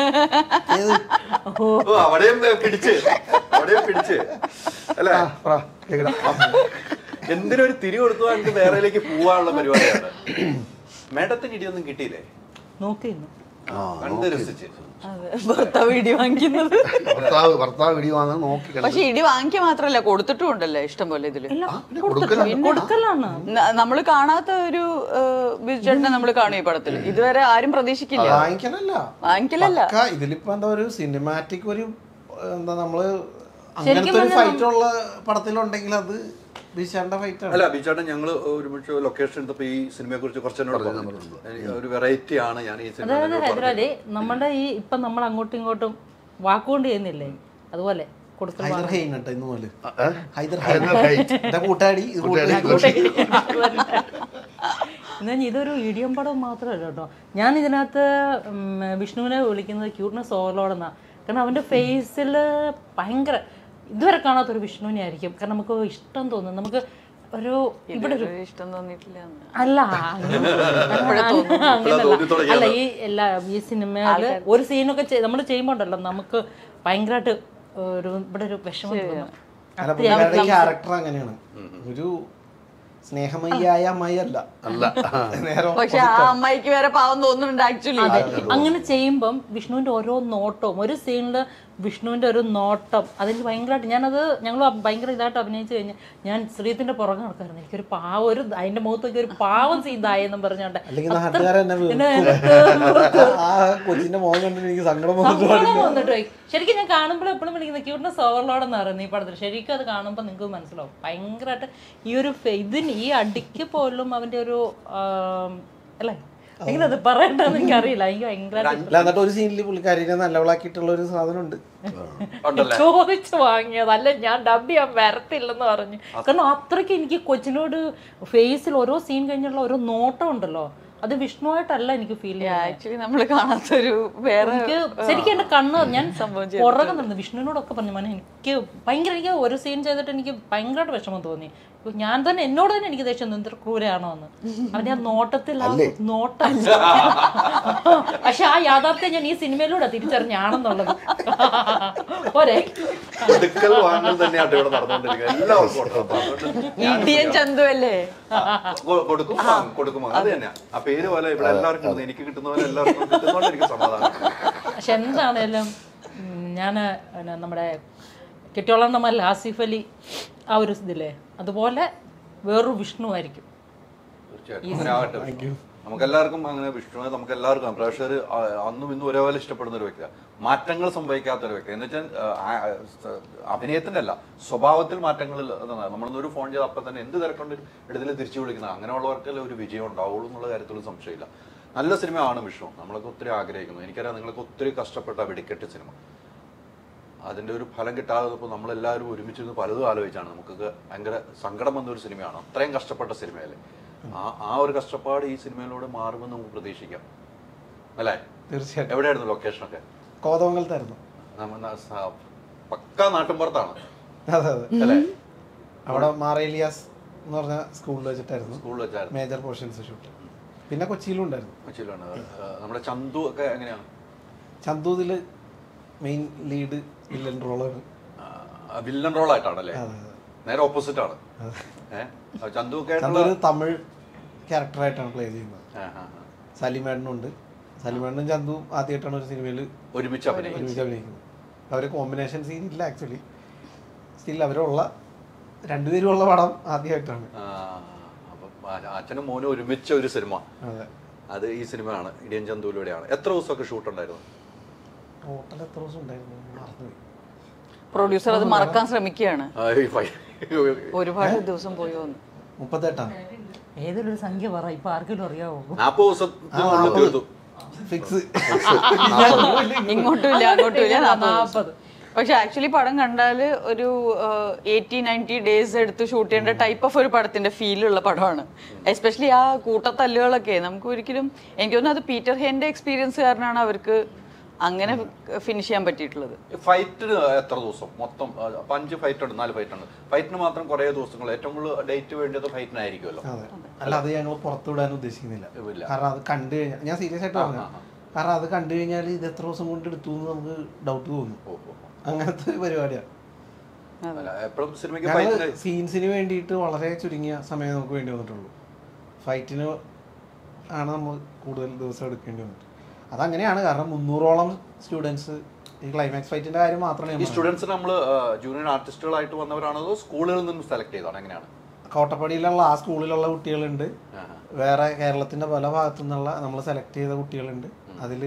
ഓ അവിടെയും ഏ, പിടിച്ച് അവിടെയും പിടിച്ച് അല്ലേ ആ, പറ, കേൾക്കടാ. എന്തിനൊരു തിരി കൊടുത്തു എനിക്ക് വേറെയിലേക്ക് പോവാനുള്ള പരിപാടിയാണ് മേഡത്തിന് ഇടിയൊന്നും കിട്ടിയില്ലേ നോക്കിയിരുന്നു ആ കണ്ട് രസിച്ച് അതെ ഭർത്താവ് ഇടി വാങ്ങിക്കുന്നത് ഭർത്താവ് ഭർത്താവ് ഇടി വാങ്ങാൻ നോക്കി കിടന്ന് പക്ഷെ ഇടി വാങ്ങിക്കുക മാത്രല്ല കൊടുത്തിട്ടും ഉണ്ടല്ലോ ഇഷ്ടം പോലെ ഇതില് പിന്നെ കൊടുക്കലാണ്. കൊടുക്കലാണ് നമ്മൾ കാണാത്ത ഒരു ബിജുചേട്ടനെ നമ്മൾ കാണും ഈ പടത്തിൽ ഇതുവരെ ആരും പ്രതീക്ഷിക്കില്ല വാങ്ങിക്കലല്ല വാങ്ങിക്കലല്ല പക്ക ഇതിലിപ്പോ എന്താ ഒരു സിനിമാറ്റിക് ഒരു എന്താ നമ്മള് അങ്ങനത്തെ ഒരു ഫൈറ്റ് ഉള്ള പടത്തിലുണ്ടെങ്കിൽ അത് ബിശാന്റെ ഫൈറ്റ് ആണ് അല്ല ബിച്ചാട്ടൻ ഞങ്ങൾ ഒരുമിച്ച് ലൊക്കേഷൻ എടുത്തപ്പോൾ ഈ സിനിമയെ കുറിച്ച് കുറച്ച് എന്നോട് പറഞ്ഞു എനിക്ക് ഒരു വെറൈറ്റി ആണ് ഞാൻ ഈ സിനിമ അതായത് ഹൈദരാലി നമ്മുടെ ഈ ഇപ്പൊ നമ്മൾ അങ്ങോട്ടും ഇങ്ങോട്ടും വാക്കുകൊണ്ട് ചെയ്യുന്നില്ലേ അതുപോലെ കൊടുക്കൽ ഹൈദർ ഹെയിൻ കേട്ടോ ഇന്ന് മുതല് ഏ? ഹൈദർ ഹൈദർ ഹെയിൻ ഹൈറ്റ്. എന്റെ കൂട്ടാടി ഇത് കൂട്ടുകാരി. കൂട്ടുകാരി. എന്നാൽ ഇതൊരു ഇടിയം പടം മാത്രമല്ല കേട്ടോ ഞാൻ ഇതിനകത്ത് ഉം, വിഷ്ണുവിനെ വിളിക്കുന്നത് ക്യൂട്ട്നെസ് ഓവർലോഡെന്നാ കാരണം അവൻ്റെ ഫേസിൽ ഭയങ്കര ഇതുവരെ കാണാത്തൊരു വിഷ്ണുവിനെ ആയിരിക്കും കാരണം നമുക്ക് ഇഷ്ടം തോന്നും നമുക്ക് ഒരു ഇവിടെ ഒരു ഒരു ഇഷ്ടം തോന്നിയിട്ടില്ല എന്ന്. അല്ല അങ്ങനെ- അങ്ങനല്ല അല്ല ഈ എല്ലാ ഈ സിനിമയില് ഒരു സീനൊക്കെ നമ്മൾ ചെയ്യുമ്പോൾ ഉണ്ടല്ലോ നമുക്ക് ഭയങ്കരമായിട്ട് ഒരു ഇവിടെ ഒരു വിഷമം തോന്നും അല്ല പുള്ളിക്കാരുടെ ക്യാരക്ടർ അങ്ങനെയാണ് ഒരു സ്നേഹമയ്യായ അമ്മായി അല്ല അല്ല നേരെ പക്ഷെ ആ അമ്മായിക്ക് വേറെ പാവം തോന്നുന്നുണ്ട് ആക്ച്വലി അതെ അങ്ങനെ ചെയ്യുമ്പം വിഷ്ണുവിന്റെ ഓരോ നോട്ടവും ഒരു സീനില് വിഷ്ണുവിന്റെ ഒരു നോട്ടം അതിന് ഭയങ്കരമായിട്ട് ഞാനത് ഞങ്ങൾ ഭയങ്കര ഇതായിട്ട് അഭിനയിച്ചു കഴിഞ്ഞാൽ ഞാൻ ശ്രീത്തിന്റെ പുറകെ നടക്കായിരുന്നു എനിക്കൊരു പാവം ഒരു അതിന്റെ മുഖത്തൊക്കെ ഒരു പാവം സീതായെന്നും പറഞ്ഞോണ്ട് അല്ലെങ്കിൽ നാട്ടുകാരെ എന്നെ എന്നെ വെറുക്കും. ആ കൊച്ചിന്റെ മോൻ കണ്ടിട്ട് എനിക്ക് സങ്കടം വന്നിട്ട് സങ്കടം വന്നിട്ട് പോയി ശരിക്കും ഞാൻ കാണുമ്പോൾ എപ്പോഴും വിളിക്കുന്ന ക്യൂട്ട്നെസ് ഓവർലോഡ് പറയുന്നത് ഈ പടത്തിൽ ശരിക്കും അത് കാണുമ്പോൾ നിങ്ങൾക്ക് മനസ്സിലാവും ഭയങ്കരമായിട്ട് ഈ ഒരു ഫെ- ഇതിന് ഈ അടിക്ക് പോലും അവന്റെ ഒരു ആം, അല്ലേ എങ്ങനെ അത് പറയണ്ടെന്ന് എനിക്കറിയില്ല എനിക്ക് ഭയങ്കരമായിട്ട് അല്ല എന്നിട്ട് ഒരു സീനിൽ പുള്ളിക്കാരിനെ നല്ലവളാക്കിയിട്ടുള്ള ഒരു സാധനം ഉണ്ട് ഉണ്ടല്ലേ ചോദിച്ചു വാങ്ങിയത് അല്ല ഞാൻ ഡബ് ചെയ്യാൻ വരത്തില്ലെന്ന് പറഞ്ഞു കാരണം അത്രയ്ക്ക് എനിക്ക് കൊച്ചിനോട് ഫേസിൽ ഓരോ സീൻ കഴിഞ്ഞുള്ള ഓരോ നോട്ടം ഉണ്ടല്ലോ അത് വിഷ്ണുവായിട്ടല്ല എനിക്ക് ഫീൽ ചെയ്യുന്നത് ആക്ച്വലി നമ്മൾ കാണാത്തൊരു വേറെ എനിക്ക് ശരിക്കും എന്റെ കണ്ണ് ഞാൻ പുറകെ നിന്ന് വിഷ്ണുവിനോടൊക്കെ പറഞ്ഞു മോനെ എനിക്ക് ഭയങ്കര എനിക്ക് ഒരു സീൻ ചെയ്തിട്ട് എനിക്ക് ഭയങ്കരമായിട്ട് വിഷമം തോന്നി ഇപ്പൊ ഞാൻ തന്നെ എന്നോട് തന്നെ എനിക്ക് ദേഷ്യം തോന്നി, ഇത്ര ക്രൂരാണോ എന്ന് അവന്റെ ആ നോട്ടത്തിൽ ആ നോട്ടം പക്ഷെ ആ യാഥാർത്ഥ്യം ഞാൻ ഈ സിനിമയിലൂടെ തിരിച്ചറിഞ്ഞാണെന്നുള്ളത് പോരെ കൊടുക്കൽ വാങ്ങൽ തന്നെയാണ് ഇവിടെ നടന്നുകൊണ്ടിരിക്കുന്നത് എല്ലാവർക്കും ഉണ്ട്. അപ്പൊ അതുകൊണ്ട് ഇടിയൻ ചന്തു അല്ലേ കൊ- കൊടുക്കും വാങ്ങും, കൊടുക്കും വാങ്ങും. അത് തന്നെയാ ആ പേര് പോലെ ഇവിടെ എല്ലാവർക്കും കിട്ടുന്നു. എനിക്ക് കിട്ടുന്ന പോലെ എല്ലാവർക്കും കിട്ടുന്നതുകൊണ്ട് എനിക്ക് സമാധാനം പക്ഷെ എന്താണേലും ഞാൻ നമ്മുടെ കെട്ടിയോളണ്ണമല്ല ആസിഫ് അലി ആ ഒരു ഇതില്ലേ അതുപോലെ വേറൊരു വിഷ്ണു ആയിരിക്കും തീർച്ചയായിട്ടും അങ്ങനെ ആകട്ടെ വിഷ്ണു. നമുക്കെല്ലാവർക്കും അങ്ങനെ വിഷ്ണുവിനെ നമുക്ക് എല്ലാവർക്കും പ്രേക്ഷകർ അന്നും ഇന്നും ഒരേപോലെ ഇഷ്ടപ്പെടുന്ന ഒരു വ്യക്തിയാണ് മാറ്റങ്ങൾ സംഭവിക്കാത്ത ഒരു വ്യക്തി എന്ന് വെച്ചാൽ അഭിനയത്തിന്റെ അല്ല സ്വഭാവത്തിൽ മാറ്റങ്ങൾ നമ്മളൊന്നൊരു ഫോൺ ചെയ്ത് അപ്പം തന്നെ എന്ത് തിരക്കൊണ്ട് എടുത്തിൽ തിരിച്ചു വിളിക്കുന്നത് അങ്ങനെയുള്ളവർക്കല്ലേ ഒരു വിജയം ഉണ്ടാവുള്ളൂ എന്നുള്ള കാര്യത്തിൽ സംശയമില്ല നല്ല സിനിമയാണ് വിഷ്ണു നമ്മളൊക്കെ ഒത്തിരി ആഗ്രഹിക്കുന്നു എനിക്കറിയാം നിങ്ങൾക്ക് ഒത്തിരി കഷ്ടപ്പെട്ട വെടിക്കെട്ട് സിനിമ അതിന്റെ ഒരു ഫലം കിട്ടാതെ ഇപ്പോൾ നമ്മളെല്ലാവരും ഒരുമിച്ചിരുന്ന് പലതും ആലോചിച്ചാണ് നമുക്കൊക്കെ ഭയങ്കര സങ്കടം വന്ന ഒരു സിനിമയാണ് അത്രയും കഷ്ടപ്പെട്ട സിനിമയല്ലേ ആ ആ ഒരു കഷ്ടപ്പാട് ഈ സിനിമയിലൂടെ മാറുമെന്ന് നമുക്ക് പ്രതീക്ഷിക്കാം അല്ലേ തീർച്ചയായിട്ടും എവിടെയായിരുന്നു ലൊക്കേഷനൊക്കെ കോതമംഗലത്തായിരുന്നു നമ്മ ന- സ- പക്കാ നാട്ടിൻപുറത്താണ് അതെ അതെ അല്ലേ അവിടെ മാറേലിയാസ് എന്ന് പറഞ്ഞ സ്കൂളിൽ വെച്ചിട്ടായിരുന്നു സ്കൂളിൽ വെച്ചായിരുന്നു മേജർ പോർഷൻസ് ഷൂട്ട് പിന്നെ കൊച്ചിയിലും ഉണ്ടായിരുന്നു കൊച്ചിയിലാണ് ആ, നമ്മുടെ ചന്തു ഒക്കെ എങ്ങനെയാണ് ചന്തൂതില് മെയിൻ ലീഡ് വില്ലൻ റോളാണ് വില്ലൻ റോൾ ആയിട്ടാണല്ലേ അതെ അതെ നേരെ ഓപ്പോസിറ്റ് ആണ് ഏഹ് ചന്തു ഒക്കെ ചന്തു ആയിട്ടുള്ള ഒരു തമിഴ് ക്യാരക്ടറായിട്ടാണ് പ്ലേ ചെയ്യുന്നത് ആ, ആ, ആ. സലിമേടനുണ്ട് സലിമേടനും ചന്തുവും ആദ്യമായിട്ടാണ് ഒരു സിനിമയിൽ ഒരുമിച്ച് അഭിനയിക്കും ഒരുമിച്ച് അഭിനയിക്കുന്നത് അവർ കോമ്പിനേഷൻ സീൻ ഇല്ല ആക്ച്വലി സ്റ്റിൽ അവരുള്ള രണ്ടുപേരും ഉള്ള പടം ആദ്യമായിട്ടാണ് ആ, അപ്പം ആ- അച്ഛനും മോനും ഒരുമിച്ച ഒരു സിനിമ അതെ അത് ഈ സിനിമയാണ് ഇടിയൻ ചന്തുവിലൂടെയാണ് എത്ര ദിവസമൊക്കെ ഷൂട്ട് ഉണ്ടായിരുന്നു ടോട്ടൽ എത്ര ദിവസം ഉണ്ടായിരുന്നു മറന്നുപോയി പ്രൊഡ്യൂസർ അത് മറക്കാൻ ശ്രമിക്കുകയാണ് ആ, ഈ ഫൈ- ഒരുപാട് ദിവസം പോയി വന്നു മുപ്പത്തെട്ടാണ് ഏതൊരു സംഖ്യ പറ ഇപ്പൊ ആർക്കെങ്കിലും അറിയാവോ നാപ്പത് ദിവസത്തിനുള്ളിൽ തീർത്തു ഫിക്സ് ഇങ്ങോട്ടും ഇല്ല അങ്ങോട്ടും ഇല്ല നാപ്പത് നാപ്പത് പക്ഷെ ആക്ച്വലി പടം കണ്ടാൽ ഒരു എയ്റ്റി നയൻറ്റി ഡേയ്സ് എടുത്ത് ഷൂട്ട് ചെയ്യേണ്ട ടൈപ്പ് ഓഫ് ഒരു പടത്തിന്റെ ഫീലുള്ള പടമാണ് എസ്പെഷ്യലി ആ കൂട്ടത്തല്ലുകളൊക്കെ നമുക്ക് ഒരിക്കലും എനിക്ക് തോന്നുന്നു അത് പീറ്റർ ഹെന്റെ എക്സ്പീരിയൻസ് കാരണമാണ് അവർക്ക് അങ്ങനെ ഫിനിഷ് ചെയ്യാൻ പറ്റിയിട്ടുള്ളത് ഫൈറ്റിന് എത്ര ദിവസം മൊത്തം ആ, അപ്പൊ അഞ്ച് ഫൈറ്റ് ഉണ്ട് നാല് ഫൈറ്റ് ഉണ്ട് ഫൈറ്റിന് മാത്രം കുറേ ദിവസങ്ങൾ ഏറ്റവും കൂടുതൽ ഡേറ്റ് വേണ്ടത് ഫൈറ്റിനായിരിക്കുമല്ലോ അതെ അല്ല അത് ഞങ്ങൾ പുറത്തു വിടാൻ ഉദ്ദേശിക്കുന്നില്ല ഇല്ല. കാരണം അത് കണ്ടു കഴിഞ്ഞാൽ ഞാൻ സീരിയസ് ആയിട്ട് പറഞ്ഞു കാരണം അത് കണ്ടു കഴിഞ്ഞാൽ ഇത് എത്ര ദിവസം കൊണ്ട് എടുത്തു എന്ന് നമുക്ക് ഡൗട്ട് തോന്നും ഓ, ഓ, ഓ. അങ്ങനത്തെ ഒരു പരിപാടിയാണ് അല്ല എപ്പോഴും സിനിമയ്ക്ക് ഞങ്ങൾ ഫൈറ്റിന് സീൻസിന് വേണ്ടിയിട്ട് വളരെ ചുരുങ്ങിയ സമയം നമുക്ക് വേണ്ടി വന്നിട്ടുള്ളൂ ഫൈറ്റിന് ആണ് നമ്മൾ കൂടുതൽ ദിവസം എടുക്കേണ്ടി വന്നിട്ട് അതങ്ങനെയാണ് കാരണം മുന്നൂറോളം സ്റ്റുഡൻസ് ഈ ക്ലൈമാക്സ് ഫൈറ്റിന്റെ കാര്യം മാത്രമേ ഈ ഞാൻ പറഞ്ഞുള്ളൂ. സ്റ്റുഡൻസ് നമ്മൾ ജൂനിയർ ആർട്ടിസ്റ്റുകളായിട്ട് വന്നവരാണോ അതോ സ്കൂളുകളിൽ നിന്നും സെലക്ട് ചെയ്തതാണ് എങ്ങനെയാണ് കോട്ടപ്പടിയിലുള്ള ആ സ്കൂളിലുള്ള കുട്ടികളുണ്ട് വേറെ കേരളത്തിന്റെ പല ഭാഗത്തു നിന്നുള്ള നമ്മൾ സെലക്ട് ചെയ്ത കുട്ടികളുണ്ട് അതിൽ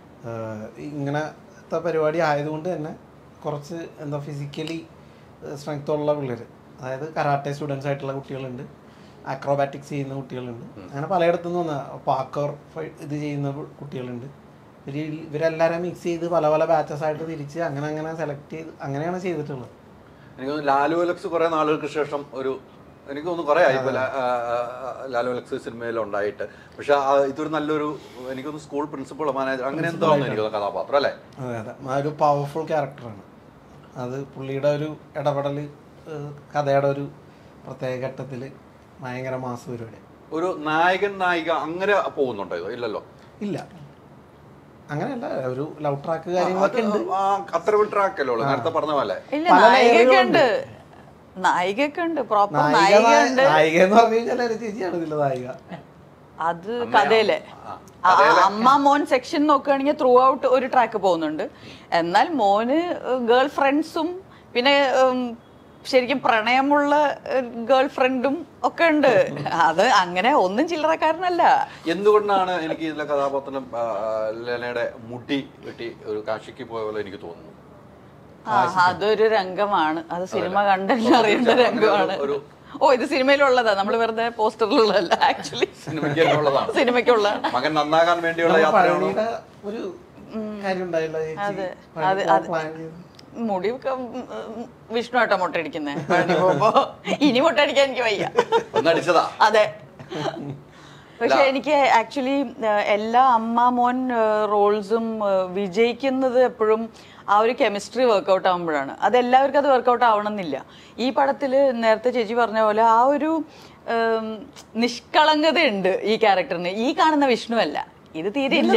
ഇങ്ങനത്തെ പരിപാടി ആയതുകൊണ്ട് തന്നെ കുറച്ച് എന്താ ഫിസിക്കലി സ്ട്രെങ്ത് ഉള്ള പിള്ളേർ അതായത് കരാട്ടെ സ്റ്റുഡൻസ് ആയിട്ടുള്ള കുട്ടികളുണ്ട് അക്രോബാറ്റിക്സ് ചെയ്യുന്ന കുട്ടികളുണ്ട് അങ്ങനെ പലയിടത്തു നിന്ന് വന്ന പാക്കർ ഇത് ചെയ്യുന്ന കു- കുട്ടികളുണ്ട് ഇവര് ഇവരെല്ലാവരും മിക്സ് ചെയ്ത് പല പല ബാച്ചസ് ആയിട്ട് തിരിച്ച് അങ്ങനെ അങ്ങനെ സെലക്ട് ചെയ്ത് അങ്ങനെയാണ് ചെയ്തിട്ടുള്ളത് എനിക്ക് തോന്നുന്നു ലാലു അലക്സ് കുറെ നാളുകൾക്ക് ശേഷം ഒരു എനിക്ക് തോന്നുന്നു കുറെ ആയി ഇപ്പൊ ലാ- ആ, ആ, ആ, ലാലു അലക്സ് സിനിമയിൽ ഉണ്ടായിട്ട് പക്ഷെ ആ, ഇതൊരു നല്ലൊരു എനിക്കൊന്ന് സ്കൂൾ പ്രിൻസിപ്പൾ മാനേജർ അങ്ങനെ എന്തോ ആണ് എനിക്ക് തോന്നുന്നു കഥാപാത്രം അല്ലേ അതെ അതെ ആ ഒരു പവർഫുൾ ക്യാരക്ടറാണ് അത് പുള്ളിയുടെ ഒരു ഇടപെടൽ കഥയുടെ ഒരു പ്രത്യേക ഘട്ടത്തിൽ ഭയങ്കര മാസ് പരിപാടി ഒരു നായകൻ നായിക അങ്ങനെ പോകുന്നുണ്ടോ ഇത് ഇല്ലല്ലോ ഇല്ല അങ്ങനെയല്ല ഒരു ലവ് ട്രാക്ക് കാര്യങ്ങളൊക്കെ ഉണ്ട് ആ, അത്ര ട്രാക്കല്ലോ നേരത്തെ പറഞ്ഞ പോലെ ഇല്ല പല നായികയൊക്കെ layering ഉണ്ട് നായികയൊക്കെ ഉണ്ട് പ്രോപ്പർ നായിക നായിക ഉണ്ട് നായിക എന്ന് പറഞ്ഞു കഴിഞ്ഞാൽ ഒരു ചേച്ചിയാണ് ഇതിലെ നായിക അത് കഥയിലെ ആ, അമ്മ മോൻ സെക്ഷൻ നോക്കുകയാണെങ്കിൽ ത്രൂ ഔട്ട് ഒരു ട്രാക്ക് പോകുന്നുണ്ട് എന്നാൽ മോന് ഗേൾ ഫ്രണ്ട്സും പിന്നെ ഉം, ശരിക്കും പ്രണയമുള്ള ഗേൾ ഫ്രണ്ടും ഒക്കെ ഉണ്ട് അത് അങ്ങനെ ഒന്നും ചില്ലറക്കാരനല്ല എന്തുകൊണ്ടാണ് എനിക്ക് ഇതിലെ കഥാപാത്രം ആ, ലെനയുടെ മുടി വെട്ടി ഒരു കാശിക്ക് പോയ പോലെ എനിക്ക് തോന്നുന്നു ആ അതൊരു രംഗമാണ് അത് സിനിമ കണ്ടല്ലോ അറിയേണ്ട രംഗമാണ് ഒരു- ഓ ഇത് സിനിമയിലുള്ളതാ നമ്മൾ വെറുതെ പോസ്റ്ററിലുള്ളതല്ല ആക്ച്വലി സിനിമയ്ക്ക് ഉള്ളതാണ് സിനിമയ്ക്കുള്ളതാണ് മകൻ നന്നാകാൻ വേണ്ടിയുള്ള നമ്മുടെ യാത്രയാണോ പഴനിയുടെ ഒരു കാര്യം ഉണ്ടായില്ല ചേച്ചി അതെ. പഴനി അത് പോകാൻ അത് plan ചെയ്തു. മുടി ഒക്കെ, ഉം, ഉം, വിഷ്ണു ആയിട്ടാ മുട്ടടിക്കുന്നേ പഴനി പോകുമ്പോ ഇനി മുട്ടടിക്കാൻ എനിക്ക് വയ്യ ഒന്നടിച്ചതാ അതെ പക്ഷെ എനിക്ക് ആക്ച്വലി എല്ലാ അമ്മ മോൻ റോൾസും വിജയിക്കുന്നത് എപ്പോഴും ആ ഒരു കെമിസ്ട്രി വർക്കൗട്ട് ആകുമ്പോഴാണ് അത് എല്ലാവർക്കും അത് വർക്കൗട്ട് ആവണമെന്നില്ല ഈ പടത്തിൽ നേരത്തെ ചേച്ചി പറഞ്ഞ പോലെ ആ ഒരു ഉം, നിഷ്കളങ്കത ഉണ്ട് ഈ ക്യാരക്ടറിന് ഈ കാണുന്ന വിഷ്ണു അല്ല ഇത് തീരെ ഇല്ല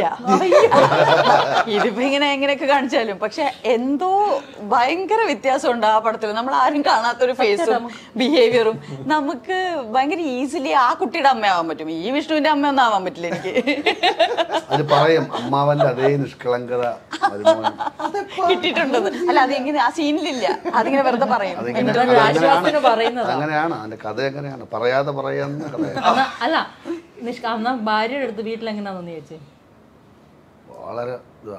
ഇതിപ്പോ ഇങ്ങനെ എങ്ങനെയൊക്കെ കാണിച്ചാലും പക്ഷെ എന്തോ ഭയങ്കര വ്യത്യാസമുണ്ട് ആ പടത്തിൽ നമ്മൾ ആരും കാണാത്തൊരു ഫേസും ബിഹേവിയറും നമുക്ക് ഭയങ്കര ഈസിലി ആ കുട്ടിയുടെ അമ്മയാവാൻ പറ്റും ഈ വിഷ്ണുവിന്റെ അമ്മയൊന്നും ആവാൻ പറ്റില്ല എനിക്ക് അത് പറയും അമ്മാവന്റെ അതേ നിഷ്കളങ്കത മരുമോൻ കിട്ടിയിട്ടുണ്ടെന്ന് അല്ല അത് ഇങ്ങനെ ആ സീനിലില്ല അതിങ്ങനെ വെറുതെ പറയും അതിങ്ങനെ എന്താ അതങ്ങനെയാണ്. ആശ്വാസത്തിന് പറയുന്നതാ അങ്ങനെയാണ് അതിന്റെ കഥ എങ്ങനെയാണ് പറയാതെ പറയാന്ന് കഥയാണ് അന്നാ- അല്ല നിഷ്ക അന്നാ ഭാര്യയുടെ അടുത്ത് വീട്ടിൽ എങ്ങനെയാണെന്ന് ചോദിച്ചേ വളരെ ഇതാ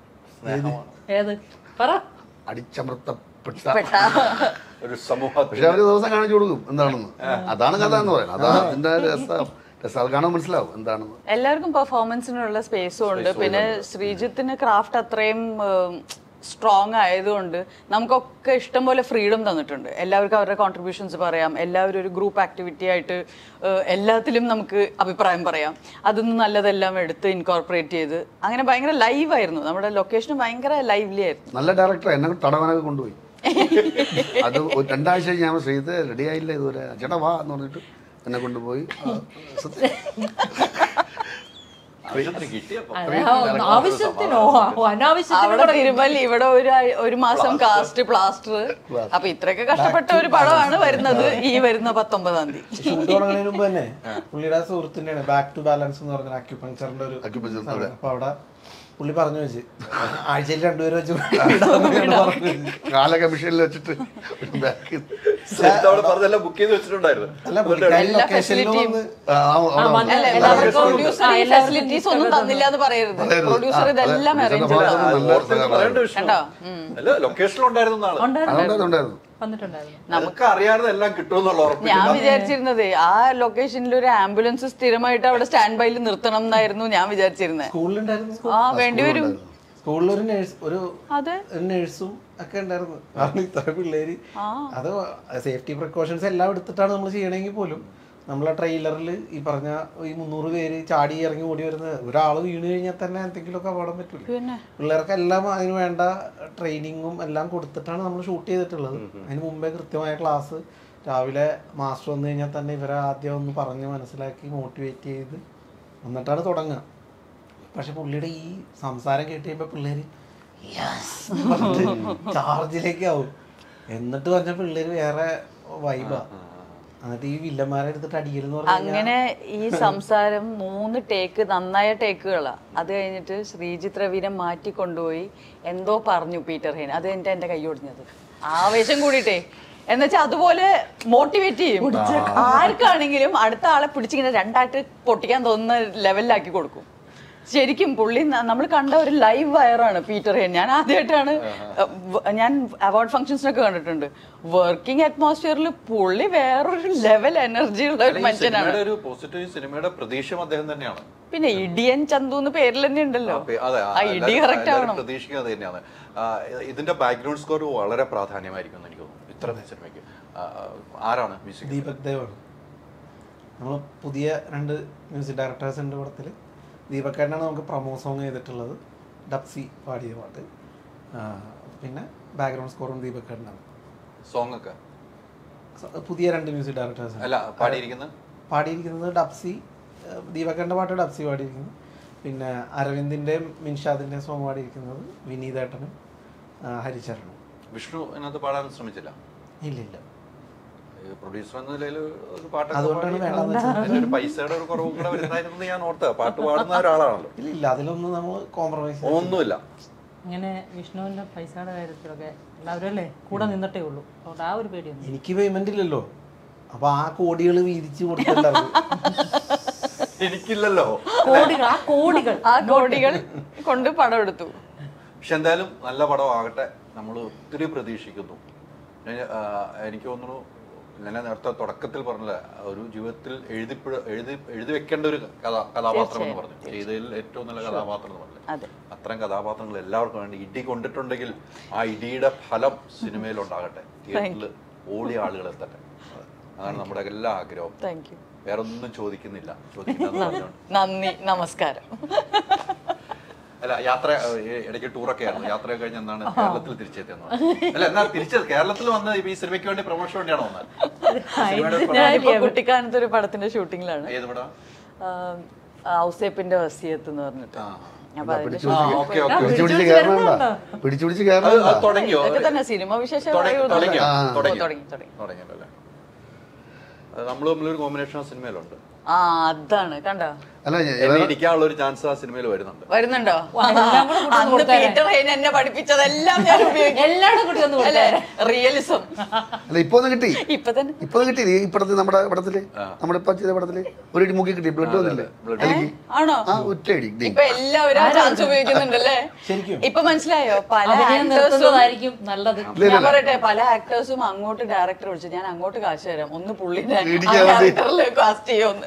ഏത് പറ അടിച്ചമർത്തപ്പെട്ട പെട്ട ഒരു സമൂഹത്തിൽ പക്ഷെ അവര് ദിവസം കാണിച്ചു കൊടുക്കും എന്താണെന്ന് അതാണ് കഥ എന്ന് പറയുന്നത് അതാണ് അതിന്റെ രസം രസം അത് കാണാൻ മനസ്സിലാവും എന്താണെന്ന് എല്ലാവർക്കും പെർഫോമൻസിനുള്ള സ്പേസും ഉണ്ട് പിന്നെ ശ്രീജിത്തിന് ക്രാഫ്റ്റ് അത്രയും സ്ട്രോങ് ആയതുകൊണ്ട് നമുക്കൊക്കെ ഇഷ്ടം പോലെ ഫ്രീഡം തന്നിട്ടുണ്ട് എല്ലാവർക്കും അവരുടെ കോൺട്രിബ്യൂഷൻസ് പറയാം എല്ലാവരും ഒരു ഗ്രൂപ്പ് ആക്ടിവിറ്റി ആയിട്ട് ഏഹ്, എല്ലാത്തിലും നമുക്ക് അഭിപ്രായം പറയാം അതിന്ന് നല്ലതെല്ലാം എടുത്ത് ഇൻകോർപ്പറേറ്റ് ചെയ്ത് അങ്ങനെ ഭയങ്കര ലൈവായിരുന്നു നമ്മുടെ ലൊക്കേഷൻ ഭയങ്കര ലൈവ്ലി ആയിരുന്നു നല്ല ഡയറക്ടർ എന്നെ തടവനൊക്കെ കൊണ്ടുപോയി അത് ഒരു രണ്ടാഴ്ച കഴിഞ്ഞ് ഞാൻ ശ്രീത് റെഡി ആയില്ല ഇതുവരെ ചേട്ടാ വാ എന്ന് പറഞ്ഞിട്ട് എന്നെ കൊണ്ടുപോയി ആ, സത്യം. ആവശ്യത്തിന് കിട്ടിയപ്പോ അതെ, ആ, ആവശ്യത്തിനോ അനാവശ്യത്തിനോ അവിടെ തിരുമൽ ഇവിടെ ഒരു ആഴ്- ഒരു മാസം കാസ്റ്റ് പ്ലാസ്റ്റർ അപ്പൊ ഇത്രയൊക്കെ കഷ്ടപ്പെട്ട ഒരു പടമാണ് വരുന്നത് ഈ വരുന്ന പത്തൊമ്പതാം തീയതി ഷൂട്ട് തുടങ്ങുന്നതിന് മുമ്പ് തന്നെ പുള്ളിയുടെ സുഹൃത്തിന്റെയാണ് ബാക്ക് ടു ബാലൻസ് എന്ന് പറഞ്ഞ അക്യുപങ്ചറിന്റെ ഒരു Acupuncture, സാധനം. അതെ. അപ്പൊ അവിടെ പുള്ളി പറഞ്ഞു വെച്ച് ആഴ്ചയിൽ രണ്ടുപേരും വെച്ച് ഇടാന്ന് പറഞ്ഞു വെച്ച്. കാലൊക്കെ മിഷനിൽ വെച്ചിട്ട് ബാക്ക് അവിടെ പറഞ്ഞെല്ലാം ബുക്ക് ചെയ്ത് വെച്ചിട്ടുണ്ടായിരുന്നു അല്ല പുള്ളിക്കാരി ലൊക്കേഷനിൽ വന്ന് അല്ല എല്ലാവർക്കും പ്രൊഡ്യൂസർ ഈ ഫെസിലിറ്റീസ് ഒന്നും തന്നില്ല എന്ന് പറയരുത് പ്രൊഡ്യൂസർ ഇതെല്ലാം അറേഞ്ച് ചെയ്തതാണ് പറയേണ്ട വിഷയം കണ്ടോ ഉം. അല്ല ലൊക്കേഷനിലുണ്ടായിരുന്ന ആള് ഉണ്ടായിരുന്നു ഉണ്ടായിരുന്നു വന്നിട്ടുണ്ടായിരുന്നു നമുക്ക് അറിയാതെ എല്ലാം കിട്ടുമെന്നുള്ള ഉറപ്പില്ല ഞാൻ വിചാരിച്ചിരുന്നത് ആ ലൊക്കേഷനിൽ ഒരു ആംബുലൻസ് സ്ഥിരമായിട്ട് അവിടെ സ്റ്റാൻഡ് ബൈയിൽ നിർത്തണം എന്നായിരുന്നു ഞാൻ വിചാരിച്ചിരുന്നത് സ്കൂളിലുണ്ടായിരുന്നു ആ വേണ്ടി വരും സ്കൂളിൽ ഒരു നേഴ്സ് ഒരു അതെ ഒരു നേഴ്സും ഒക്കെ ഉണ്ടായിരുന്നു കാരണം ഇത്ര പിള്ളേര് അത് സേഫ്റ്റി പ്രിക്കോഷൻസ് എല്ലാം എടുത്തിട്ടാണ് നമ്മൾ ചെയ്യണമെങ്കിൽ പോലും നമ്മളെ ട്രെയിലറിൽ ഈ പറഞ്ഞ ഈ മുന്നൂറ് പേര് ചാടി ഇറങ്ങി ഓടി വരുന്നത് ഒരാൾ വീണ് കഴിഞ്ഞാൽ തന്നെ എന്തെങ്കിലുമൊക്കെ അപകടം പറ്റൂല പിന്നെ പിള്ളേർക്കെല്ലാം അതിന് വേണ്ട ട്രെയിനിങ്ങും എല്ലാം കൊടുത്തിട്ടാണ് നമ്മൾ ഷൂട്ട് ചെയ്തിട്ടുള്ളത് അതിന് മുമ്പേ കൃത്യമായ ക്ലാസ് രാവിലെ മാസ്റ്റർ വന്നു കഴിഞ്ഞാൽ തന്നെ ഇവരെ ആദ്യം ഒന്ന് പറഞ്ഞ് മനസ്സിലാക്കി മോട്ടിവേറ്റ് ചെയ്ത് എന്നിട്ടാണ് തുടങ്ങുക പക്ഷെ പുള്ളിയുടെ ഈ സംസാരം കേട്ട് കഴിയുമ്പോൾ പിള്ളേര് ചാർജിലേക്ക് ആവും എന്നിട്ട് പറഞ്ഞ പിള്ളേര് വേറെ വൈബാ എന്നിട്ട് ഈ വില്ലന്മാരെ എടുത്തിട്ട് അടിക്കലെന്ന് പറഞ്ഞു അങ്ങനെ ഈ സംസാരം മൂന്ന് ടേക്ക് നന്നായ ടേക്കുകളാ അത് കഴിഞ്ഞിട്ട് ശ്രീജിത്ത് രവിനെ മാറ്റി കൊണ്ടുപോയി എന്തോ പറഞ്ഞു പീറ്റർ ഹെയ്ൻ അത് കഴിഞ്ഞിട്ട് എന്റെ കൈ ഒടിഞ്ഞത് ആവേശം കൂടിയിട്ടേ എന്നുവെച്ചാൽ അതുപോലെ മോട്ടിവേറ്റ് ചെയ്യും ആർക്കാണെങ്കിലും അടുത്ത ആളെ പിടിച്ചിങ്ങനെ രണ്ടായിട്ട് പൊട്ടിക്കാൻ തോന്നുന്ന ലെവലിലാക്കി കൊടുക്കും ശരിക്കും പുള്ളി നമ്മൾ കണ്ട ഒരു ലൈവ് വയറാണ് പീറ്റർ ഹെയ്ൻ ഞാൻ ആദ്യമായിട്ടാണ് അഹ് വ- ഞാൻ അവാർഡ് ഫംഗ്ഷൻസിനൊക്കെ കണ്ടിട്ടുണ്ട് വർക്കിംഗ് അറ്റ്മോസ്ഫിയറിൽ പുള്ളി വേറൊരു ലെവൽ എനർജി ഉള്ള ഒരു ഈ മനുഷ്യനാണ് സിനിമയുടെ ഒരു പോസിറ്റീവ് സിനിമയുടെ പ്രതീക്ഷയും അദ്ദേഹം തന്നെയാണ് പിന്നെ ഇടിയൻ ചന്തു എന്ന് പേരിൽ തന്നെ ഉണ്ടല്ലോ ആ, പേ- അതെ ആ, ആ ഇടി എല്ലാവരും- കറക്റ്റ് എല്ലാവരും ആവണം പ്രതീക്ഷിക്കുന്നത് തന്നെയാണ് ആ, ഇതിന്റെ ബാക്ക്ഗ്രൗണ്ട് സ്കോർ വളരെ പ്രാധാന്യമായിരിക്കും എന്ന് എനിക്ക് തോന്നുന്നു ഇത്ര സിനിമയ്ക്ക് ആ, ആ, ആരാണ് മ്യൂസിക് ദീപക് ദേവാണ് നമ്മൾ പുതിയ രണ്ട് മ്യൂസിക് ഡയറക്ടേഴ്സ് ഉണ്ട് പടത്തിൽ ദീപക്കേട്ടനാണ് നമുക്ക് പ്രമോ സോങ് ചെയ്തിട്ടുള്ളത് ഡപ്സി പാടിയ പാട്ട് ആ, പിന്നെ ബാക്ക്ഗ്രൗണ്ട് സ്കോറും ദീപക്കേട്ടനാണ് സോങ് ഒക്കെ പുതിയ രണ്ട് മ്യൂസിക് ഡയറക്ടേഴ്സ് അല്ല പാടിയിരിക്കുന്നത് പാടിയിരിക്കുന്നത് ഡപ്സി ദീപക്കേട്ടൻ്റെ പാട്ട് ഡപ്സി പാടിയിരിക്കുന്നു പിന്നെ അരവിന്ദിൻ്റെയും മിൻഷാദിൻ്റെയും സോങ് പാടിയിരിക്കുന്നത് വിനീതേട്ടനും ആ, ഹരിചരണും വിഷ്ണു അതിനകത്ത് പാടാൻ ശ്രമിച്ചില്ല ഇല്ല ഇല്ല പ്രൊഡ്യൂസർ എന്ന നിലയിൽ ഒരു പാട്ടൊക്കെ അതുകൊണ്ടാണ് പാടി, വേണ്ടെന്ന് ആ, അതിന്റെ ഒരു പൈസയുടെ ഒരു കുറവും കൂടെ വരുന്നതായിരുന്നു ഞാൻ ഓർത്ത പാട്ട് പാടുന്ന ഒരാളാണല്ലോ ഇല്ല ഇല്ല അതിലൊന്നും നമ്മൾ കോംപ്രമൈസ് ഒന്നുമില്ല ഇങ്ങനെ വിഷ്ണുവിന്റെ പൈസയുടെ കാര്യത്തിലൊക്കെ എല്ലാവരും അല്ലേ കൂടെ നിന്നിട്ടേ ഉള്ളൂ അതുകൊണ്ട് ആ ഒരു പേടിയൊന്നും എനിക്ക് പേയ്മെന്റ് ഇല്ലല്ലോ അപ്പൊ ആ കോടികൾ വീതിച്ച് കൊടുത്തിട്ടുണ്ടാവും എനിക്കില്ലല്ലോ കോടികൾ ആ കോടികൾ ആ കോടികൾ കൊണ്ട് പടം എടുത്തു പക്ഷെ എന്തായാലും നല്ല പടം ആകട്ടെ നമ്മൾ ഒത്തിരി പ്രതീക്ഷിക്കുന്നു ഞാൻ, ആ, എനിക്ക് തോന്നുന്നു ഞാൻ നേരത്തെ തുടക്കത്തിൽ പറഞ്ഞില്ല ഒരു ജീവിതത്തിൽ എഴുതി എഴുതി എഴുതി വെക്കേണ്ട ഒരു കഥ കഥാപാത്രം എന്ന് പറഞ്ഞു ചെയ്തതിൽ ഏറ്റവും നല്ല കഥാപാത്രം എന്ന് പറഞ്ഞു അതെ അത്തരം കഥാപാത്രങ്ങൾ എല്ലാവർക്കും വേണ്ടി ഇടി കൊണ്ടിട്ടുണ്ടെങ്കിൽ ആ ഇടിയുടെ ഫലം സിനിമയിൽ ഉണ്ടാകട്ടെ തിയേറ്ററിൽ ഓടിയ ആളുകൾ എത്തട്ടെ അതാണ് നമ്മുടെ എല്ലാ ആഗ്രഹവും താങ്ക് യു വേറെ ഒന്നും ചോദിക്കുന്നില്ല ചോദിക്കുന്നത് പറഞ്ഞോണ്ട്. നന്ദി നമസ്കാരം അല്ല യാത്ര ഏഹ്, ഇടയ്ക്ക് ടൂറൊക്കെ ആയിരുന്നു യാത്രയൊക്കെ കഴിഞ്ഞ് എന്താണ് കേരളത്തിൽ തിരിച്ചെത്തിയെന്ന് പറഞ്ഞു. അല്ല എന്നാ തിരിച്ചത് കേരളത്തിൽ വന്നത് ഇപ്പൊ ഈ സിനിമയ്ക്ക് വേണ്ടി പ്രൊമോഷൻ വേണ്ടിയാണോ വന്നത് സിനിമയുടെ ഒരു ഞാനിപ്പോ കുട്ടിക്കാനത്ത് ഒരു പടത്തിന്റെ ഷൂട്ടിങ്ങിലാണ് ഏത് പടാ ഔസേപ്പിന്റെ വസിയത്ത് എന്ന് പറഞ്ഞിട്ട് ആ. അപ്പൊ അതിന്റെ ആ, ഓക്കെ ഓക്കെ പിടിച്ചു പിടിച്ച് കയറണണ്ട പിടിച്ചു പിടിച്ച് അത് കയറണണ്ട അത് തുടങ്ങിയോ ഇതൊക്കെ തന്നെ സിനിമ വിശേഷം തുടങ്ങി- പറയുന്നത്. തുടങ്ങിയോ? ആ. തുടങ്ങി. തുടങ്ങി തുടങ്ങി തുടങ്ങിയല്ലോ അല്ലേ അത് നമ്മൾ തമ്മിലൊരു കോമ്പിനേഷൻ ആ സിനിമയിലുണ്ട് ആ അതാണ് കണ്ടോ അല്ല ഞാൻ- എന്നെ ഇരിക്കാനുള്ള ഒരു ചാൻസ് ആ സിനിമയിൽ വരുന്നുണ്ട് വരുന്നുണ്ടോ എല്ലാം കൂടെ കൂട്ടി അന്ന് പീറ്റർ ഹെയ്ൻ എന്നെ പഠിപ്പിച്ചതെല്ലാം ഞാൻ ഉപയോഗിക്കും എല്ലാവരും കൂട്ടി ഒന്ന് അല്ലേ റിയലിസം അല്ല ഇപ്പൊ ഒന്ന് കിട്ടി ഇപ്പൊ തന്നെ ഇപ്പൊ ഒന്ന് കിട്ടി ഈ പടത്തിൽ നമ്മുടെ പടത്തില് നമ്മുടെ ഇപ്പൊ ചെയ്ത പടത്തില് ഒരു ഇടി മുക്കി കിട്ടി ബ്ലഡ് വന്നില്ലേ അല്ലെങ്കിൽ ആണോ ആ ഒറ്റ ഇടി ഡി. ഇപ്പൊ എല്ലാവരും ആ ചാൻസ് ഉപയോഗിക്കുന്നുണ്ടല്ലേ ശരിക്കും? ഇപ്പൊ മനസ്സിലായോ പല അഭിനയം actors ഉം- നിർത്തുന്നതായിരിക്കും നല്ലത് ഞാൻ പറയട്ടെ പല ആക്ടേഴ്സും അങ്ങോട്ട് ഡയറക്ടർ വിളിച്ചു ഞാൻ അങ്ങോട്ട് കാശ് തരാം ഒന്ന് പുള്ളിനെ ഇടിക്കാൻ വേണ്ടി. ക്യാരക്ടറിൽ കാസ്റ്റ് ചെയ്യുമെന്ന്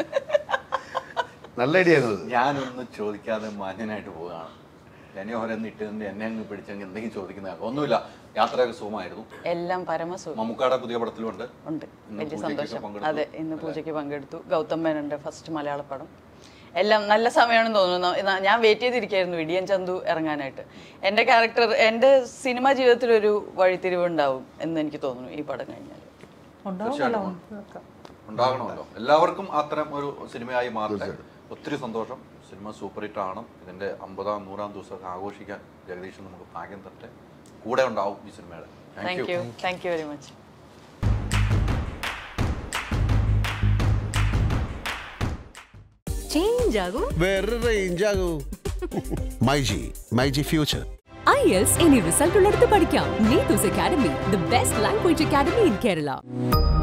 നല്ല ഐഡിയ ആയിരുന്നു അത്. ഞാനൊന്നും ചോദിക്കാതെ മാന്യനായിട്ട് പോവുകയാണ് എന്നെ ഓരോന്ന് ഇട്ടതിന്റെ എന്നെ അങ്ങ് പിടിച്ചെങ്കിൽ എന്തെങ്കിലും ചോദിക്കുന്ന ഒന്നുമില്ല യാത്രയൊക്കെ സുഖമായിരുന്നു എല്ലാം പരമസുഖം മമ്മൂക്കാടെ പുതിയ പടത്തിലുണ്ട് ഉണ്ട് ഇന്ന് വലിയ പൂജയ്ക്കൊക്കെ സന്തോഷം പങ്കെടുത്തു. അതെ ഇന്ന് പൂജയ്ക്ക് പങ്കെടുത്തു ഗൗതം മേനന്റെ ഫസ്റ്റ് മലയാള പടം എല്ലാം നല്ല സമയമാണെന്ന് തോന്നുന്നു ന- ഞാൻ വെയിറ്റ് ചെയ്തിരിക്കായിരുന്നു ഇടിയൻ ചന്തു ഇറങ്ങാനായിട്ട് എൻ്റെ ക്യാരക്ടർ എൻ്റെ സിനിമാ ജീവിതത്തിൽ ഒരു വഴിത്തിരിവ് ഉണ്ടാവും എന്ന് എനിക്ക് തോന്നുന്നു ഈ പടം കഴിഞ്ഞാൽ ഉണ്ടാവുമല്ലോ ഉണ്ടാകണമല്ലോ എല്ലാവർക്കും അത്തരം ഒരു സിനിമയായി മാറട്ടെ ഒത്തിരി സന്തോഷം സിനിമ സൂപ്പർ ഹിറ്റ് ആണ് ഇതിന്റെ അമ്പതാം നൂറാം ദിവസമൊക്കെ ആഘോഷിക്കാൻ ജഗദീഷൻ നമുക്ക് ഭാഗ്യം തരട്ടെ കൂടെ ഉണ്ടാവും ഈ സിനിമയുടെ thank thank you you thank you very much change ആകും വേറൊരു റേഞ്ച് ആകൂ മൈജി മൈജി ഫ്യൂച്ചർ ഐ എൽസ് ഇനി റിസൾട്ട് ഉള്ളിടത്ത് പഠിക്കാം Neethus academy the best language academy in Kerala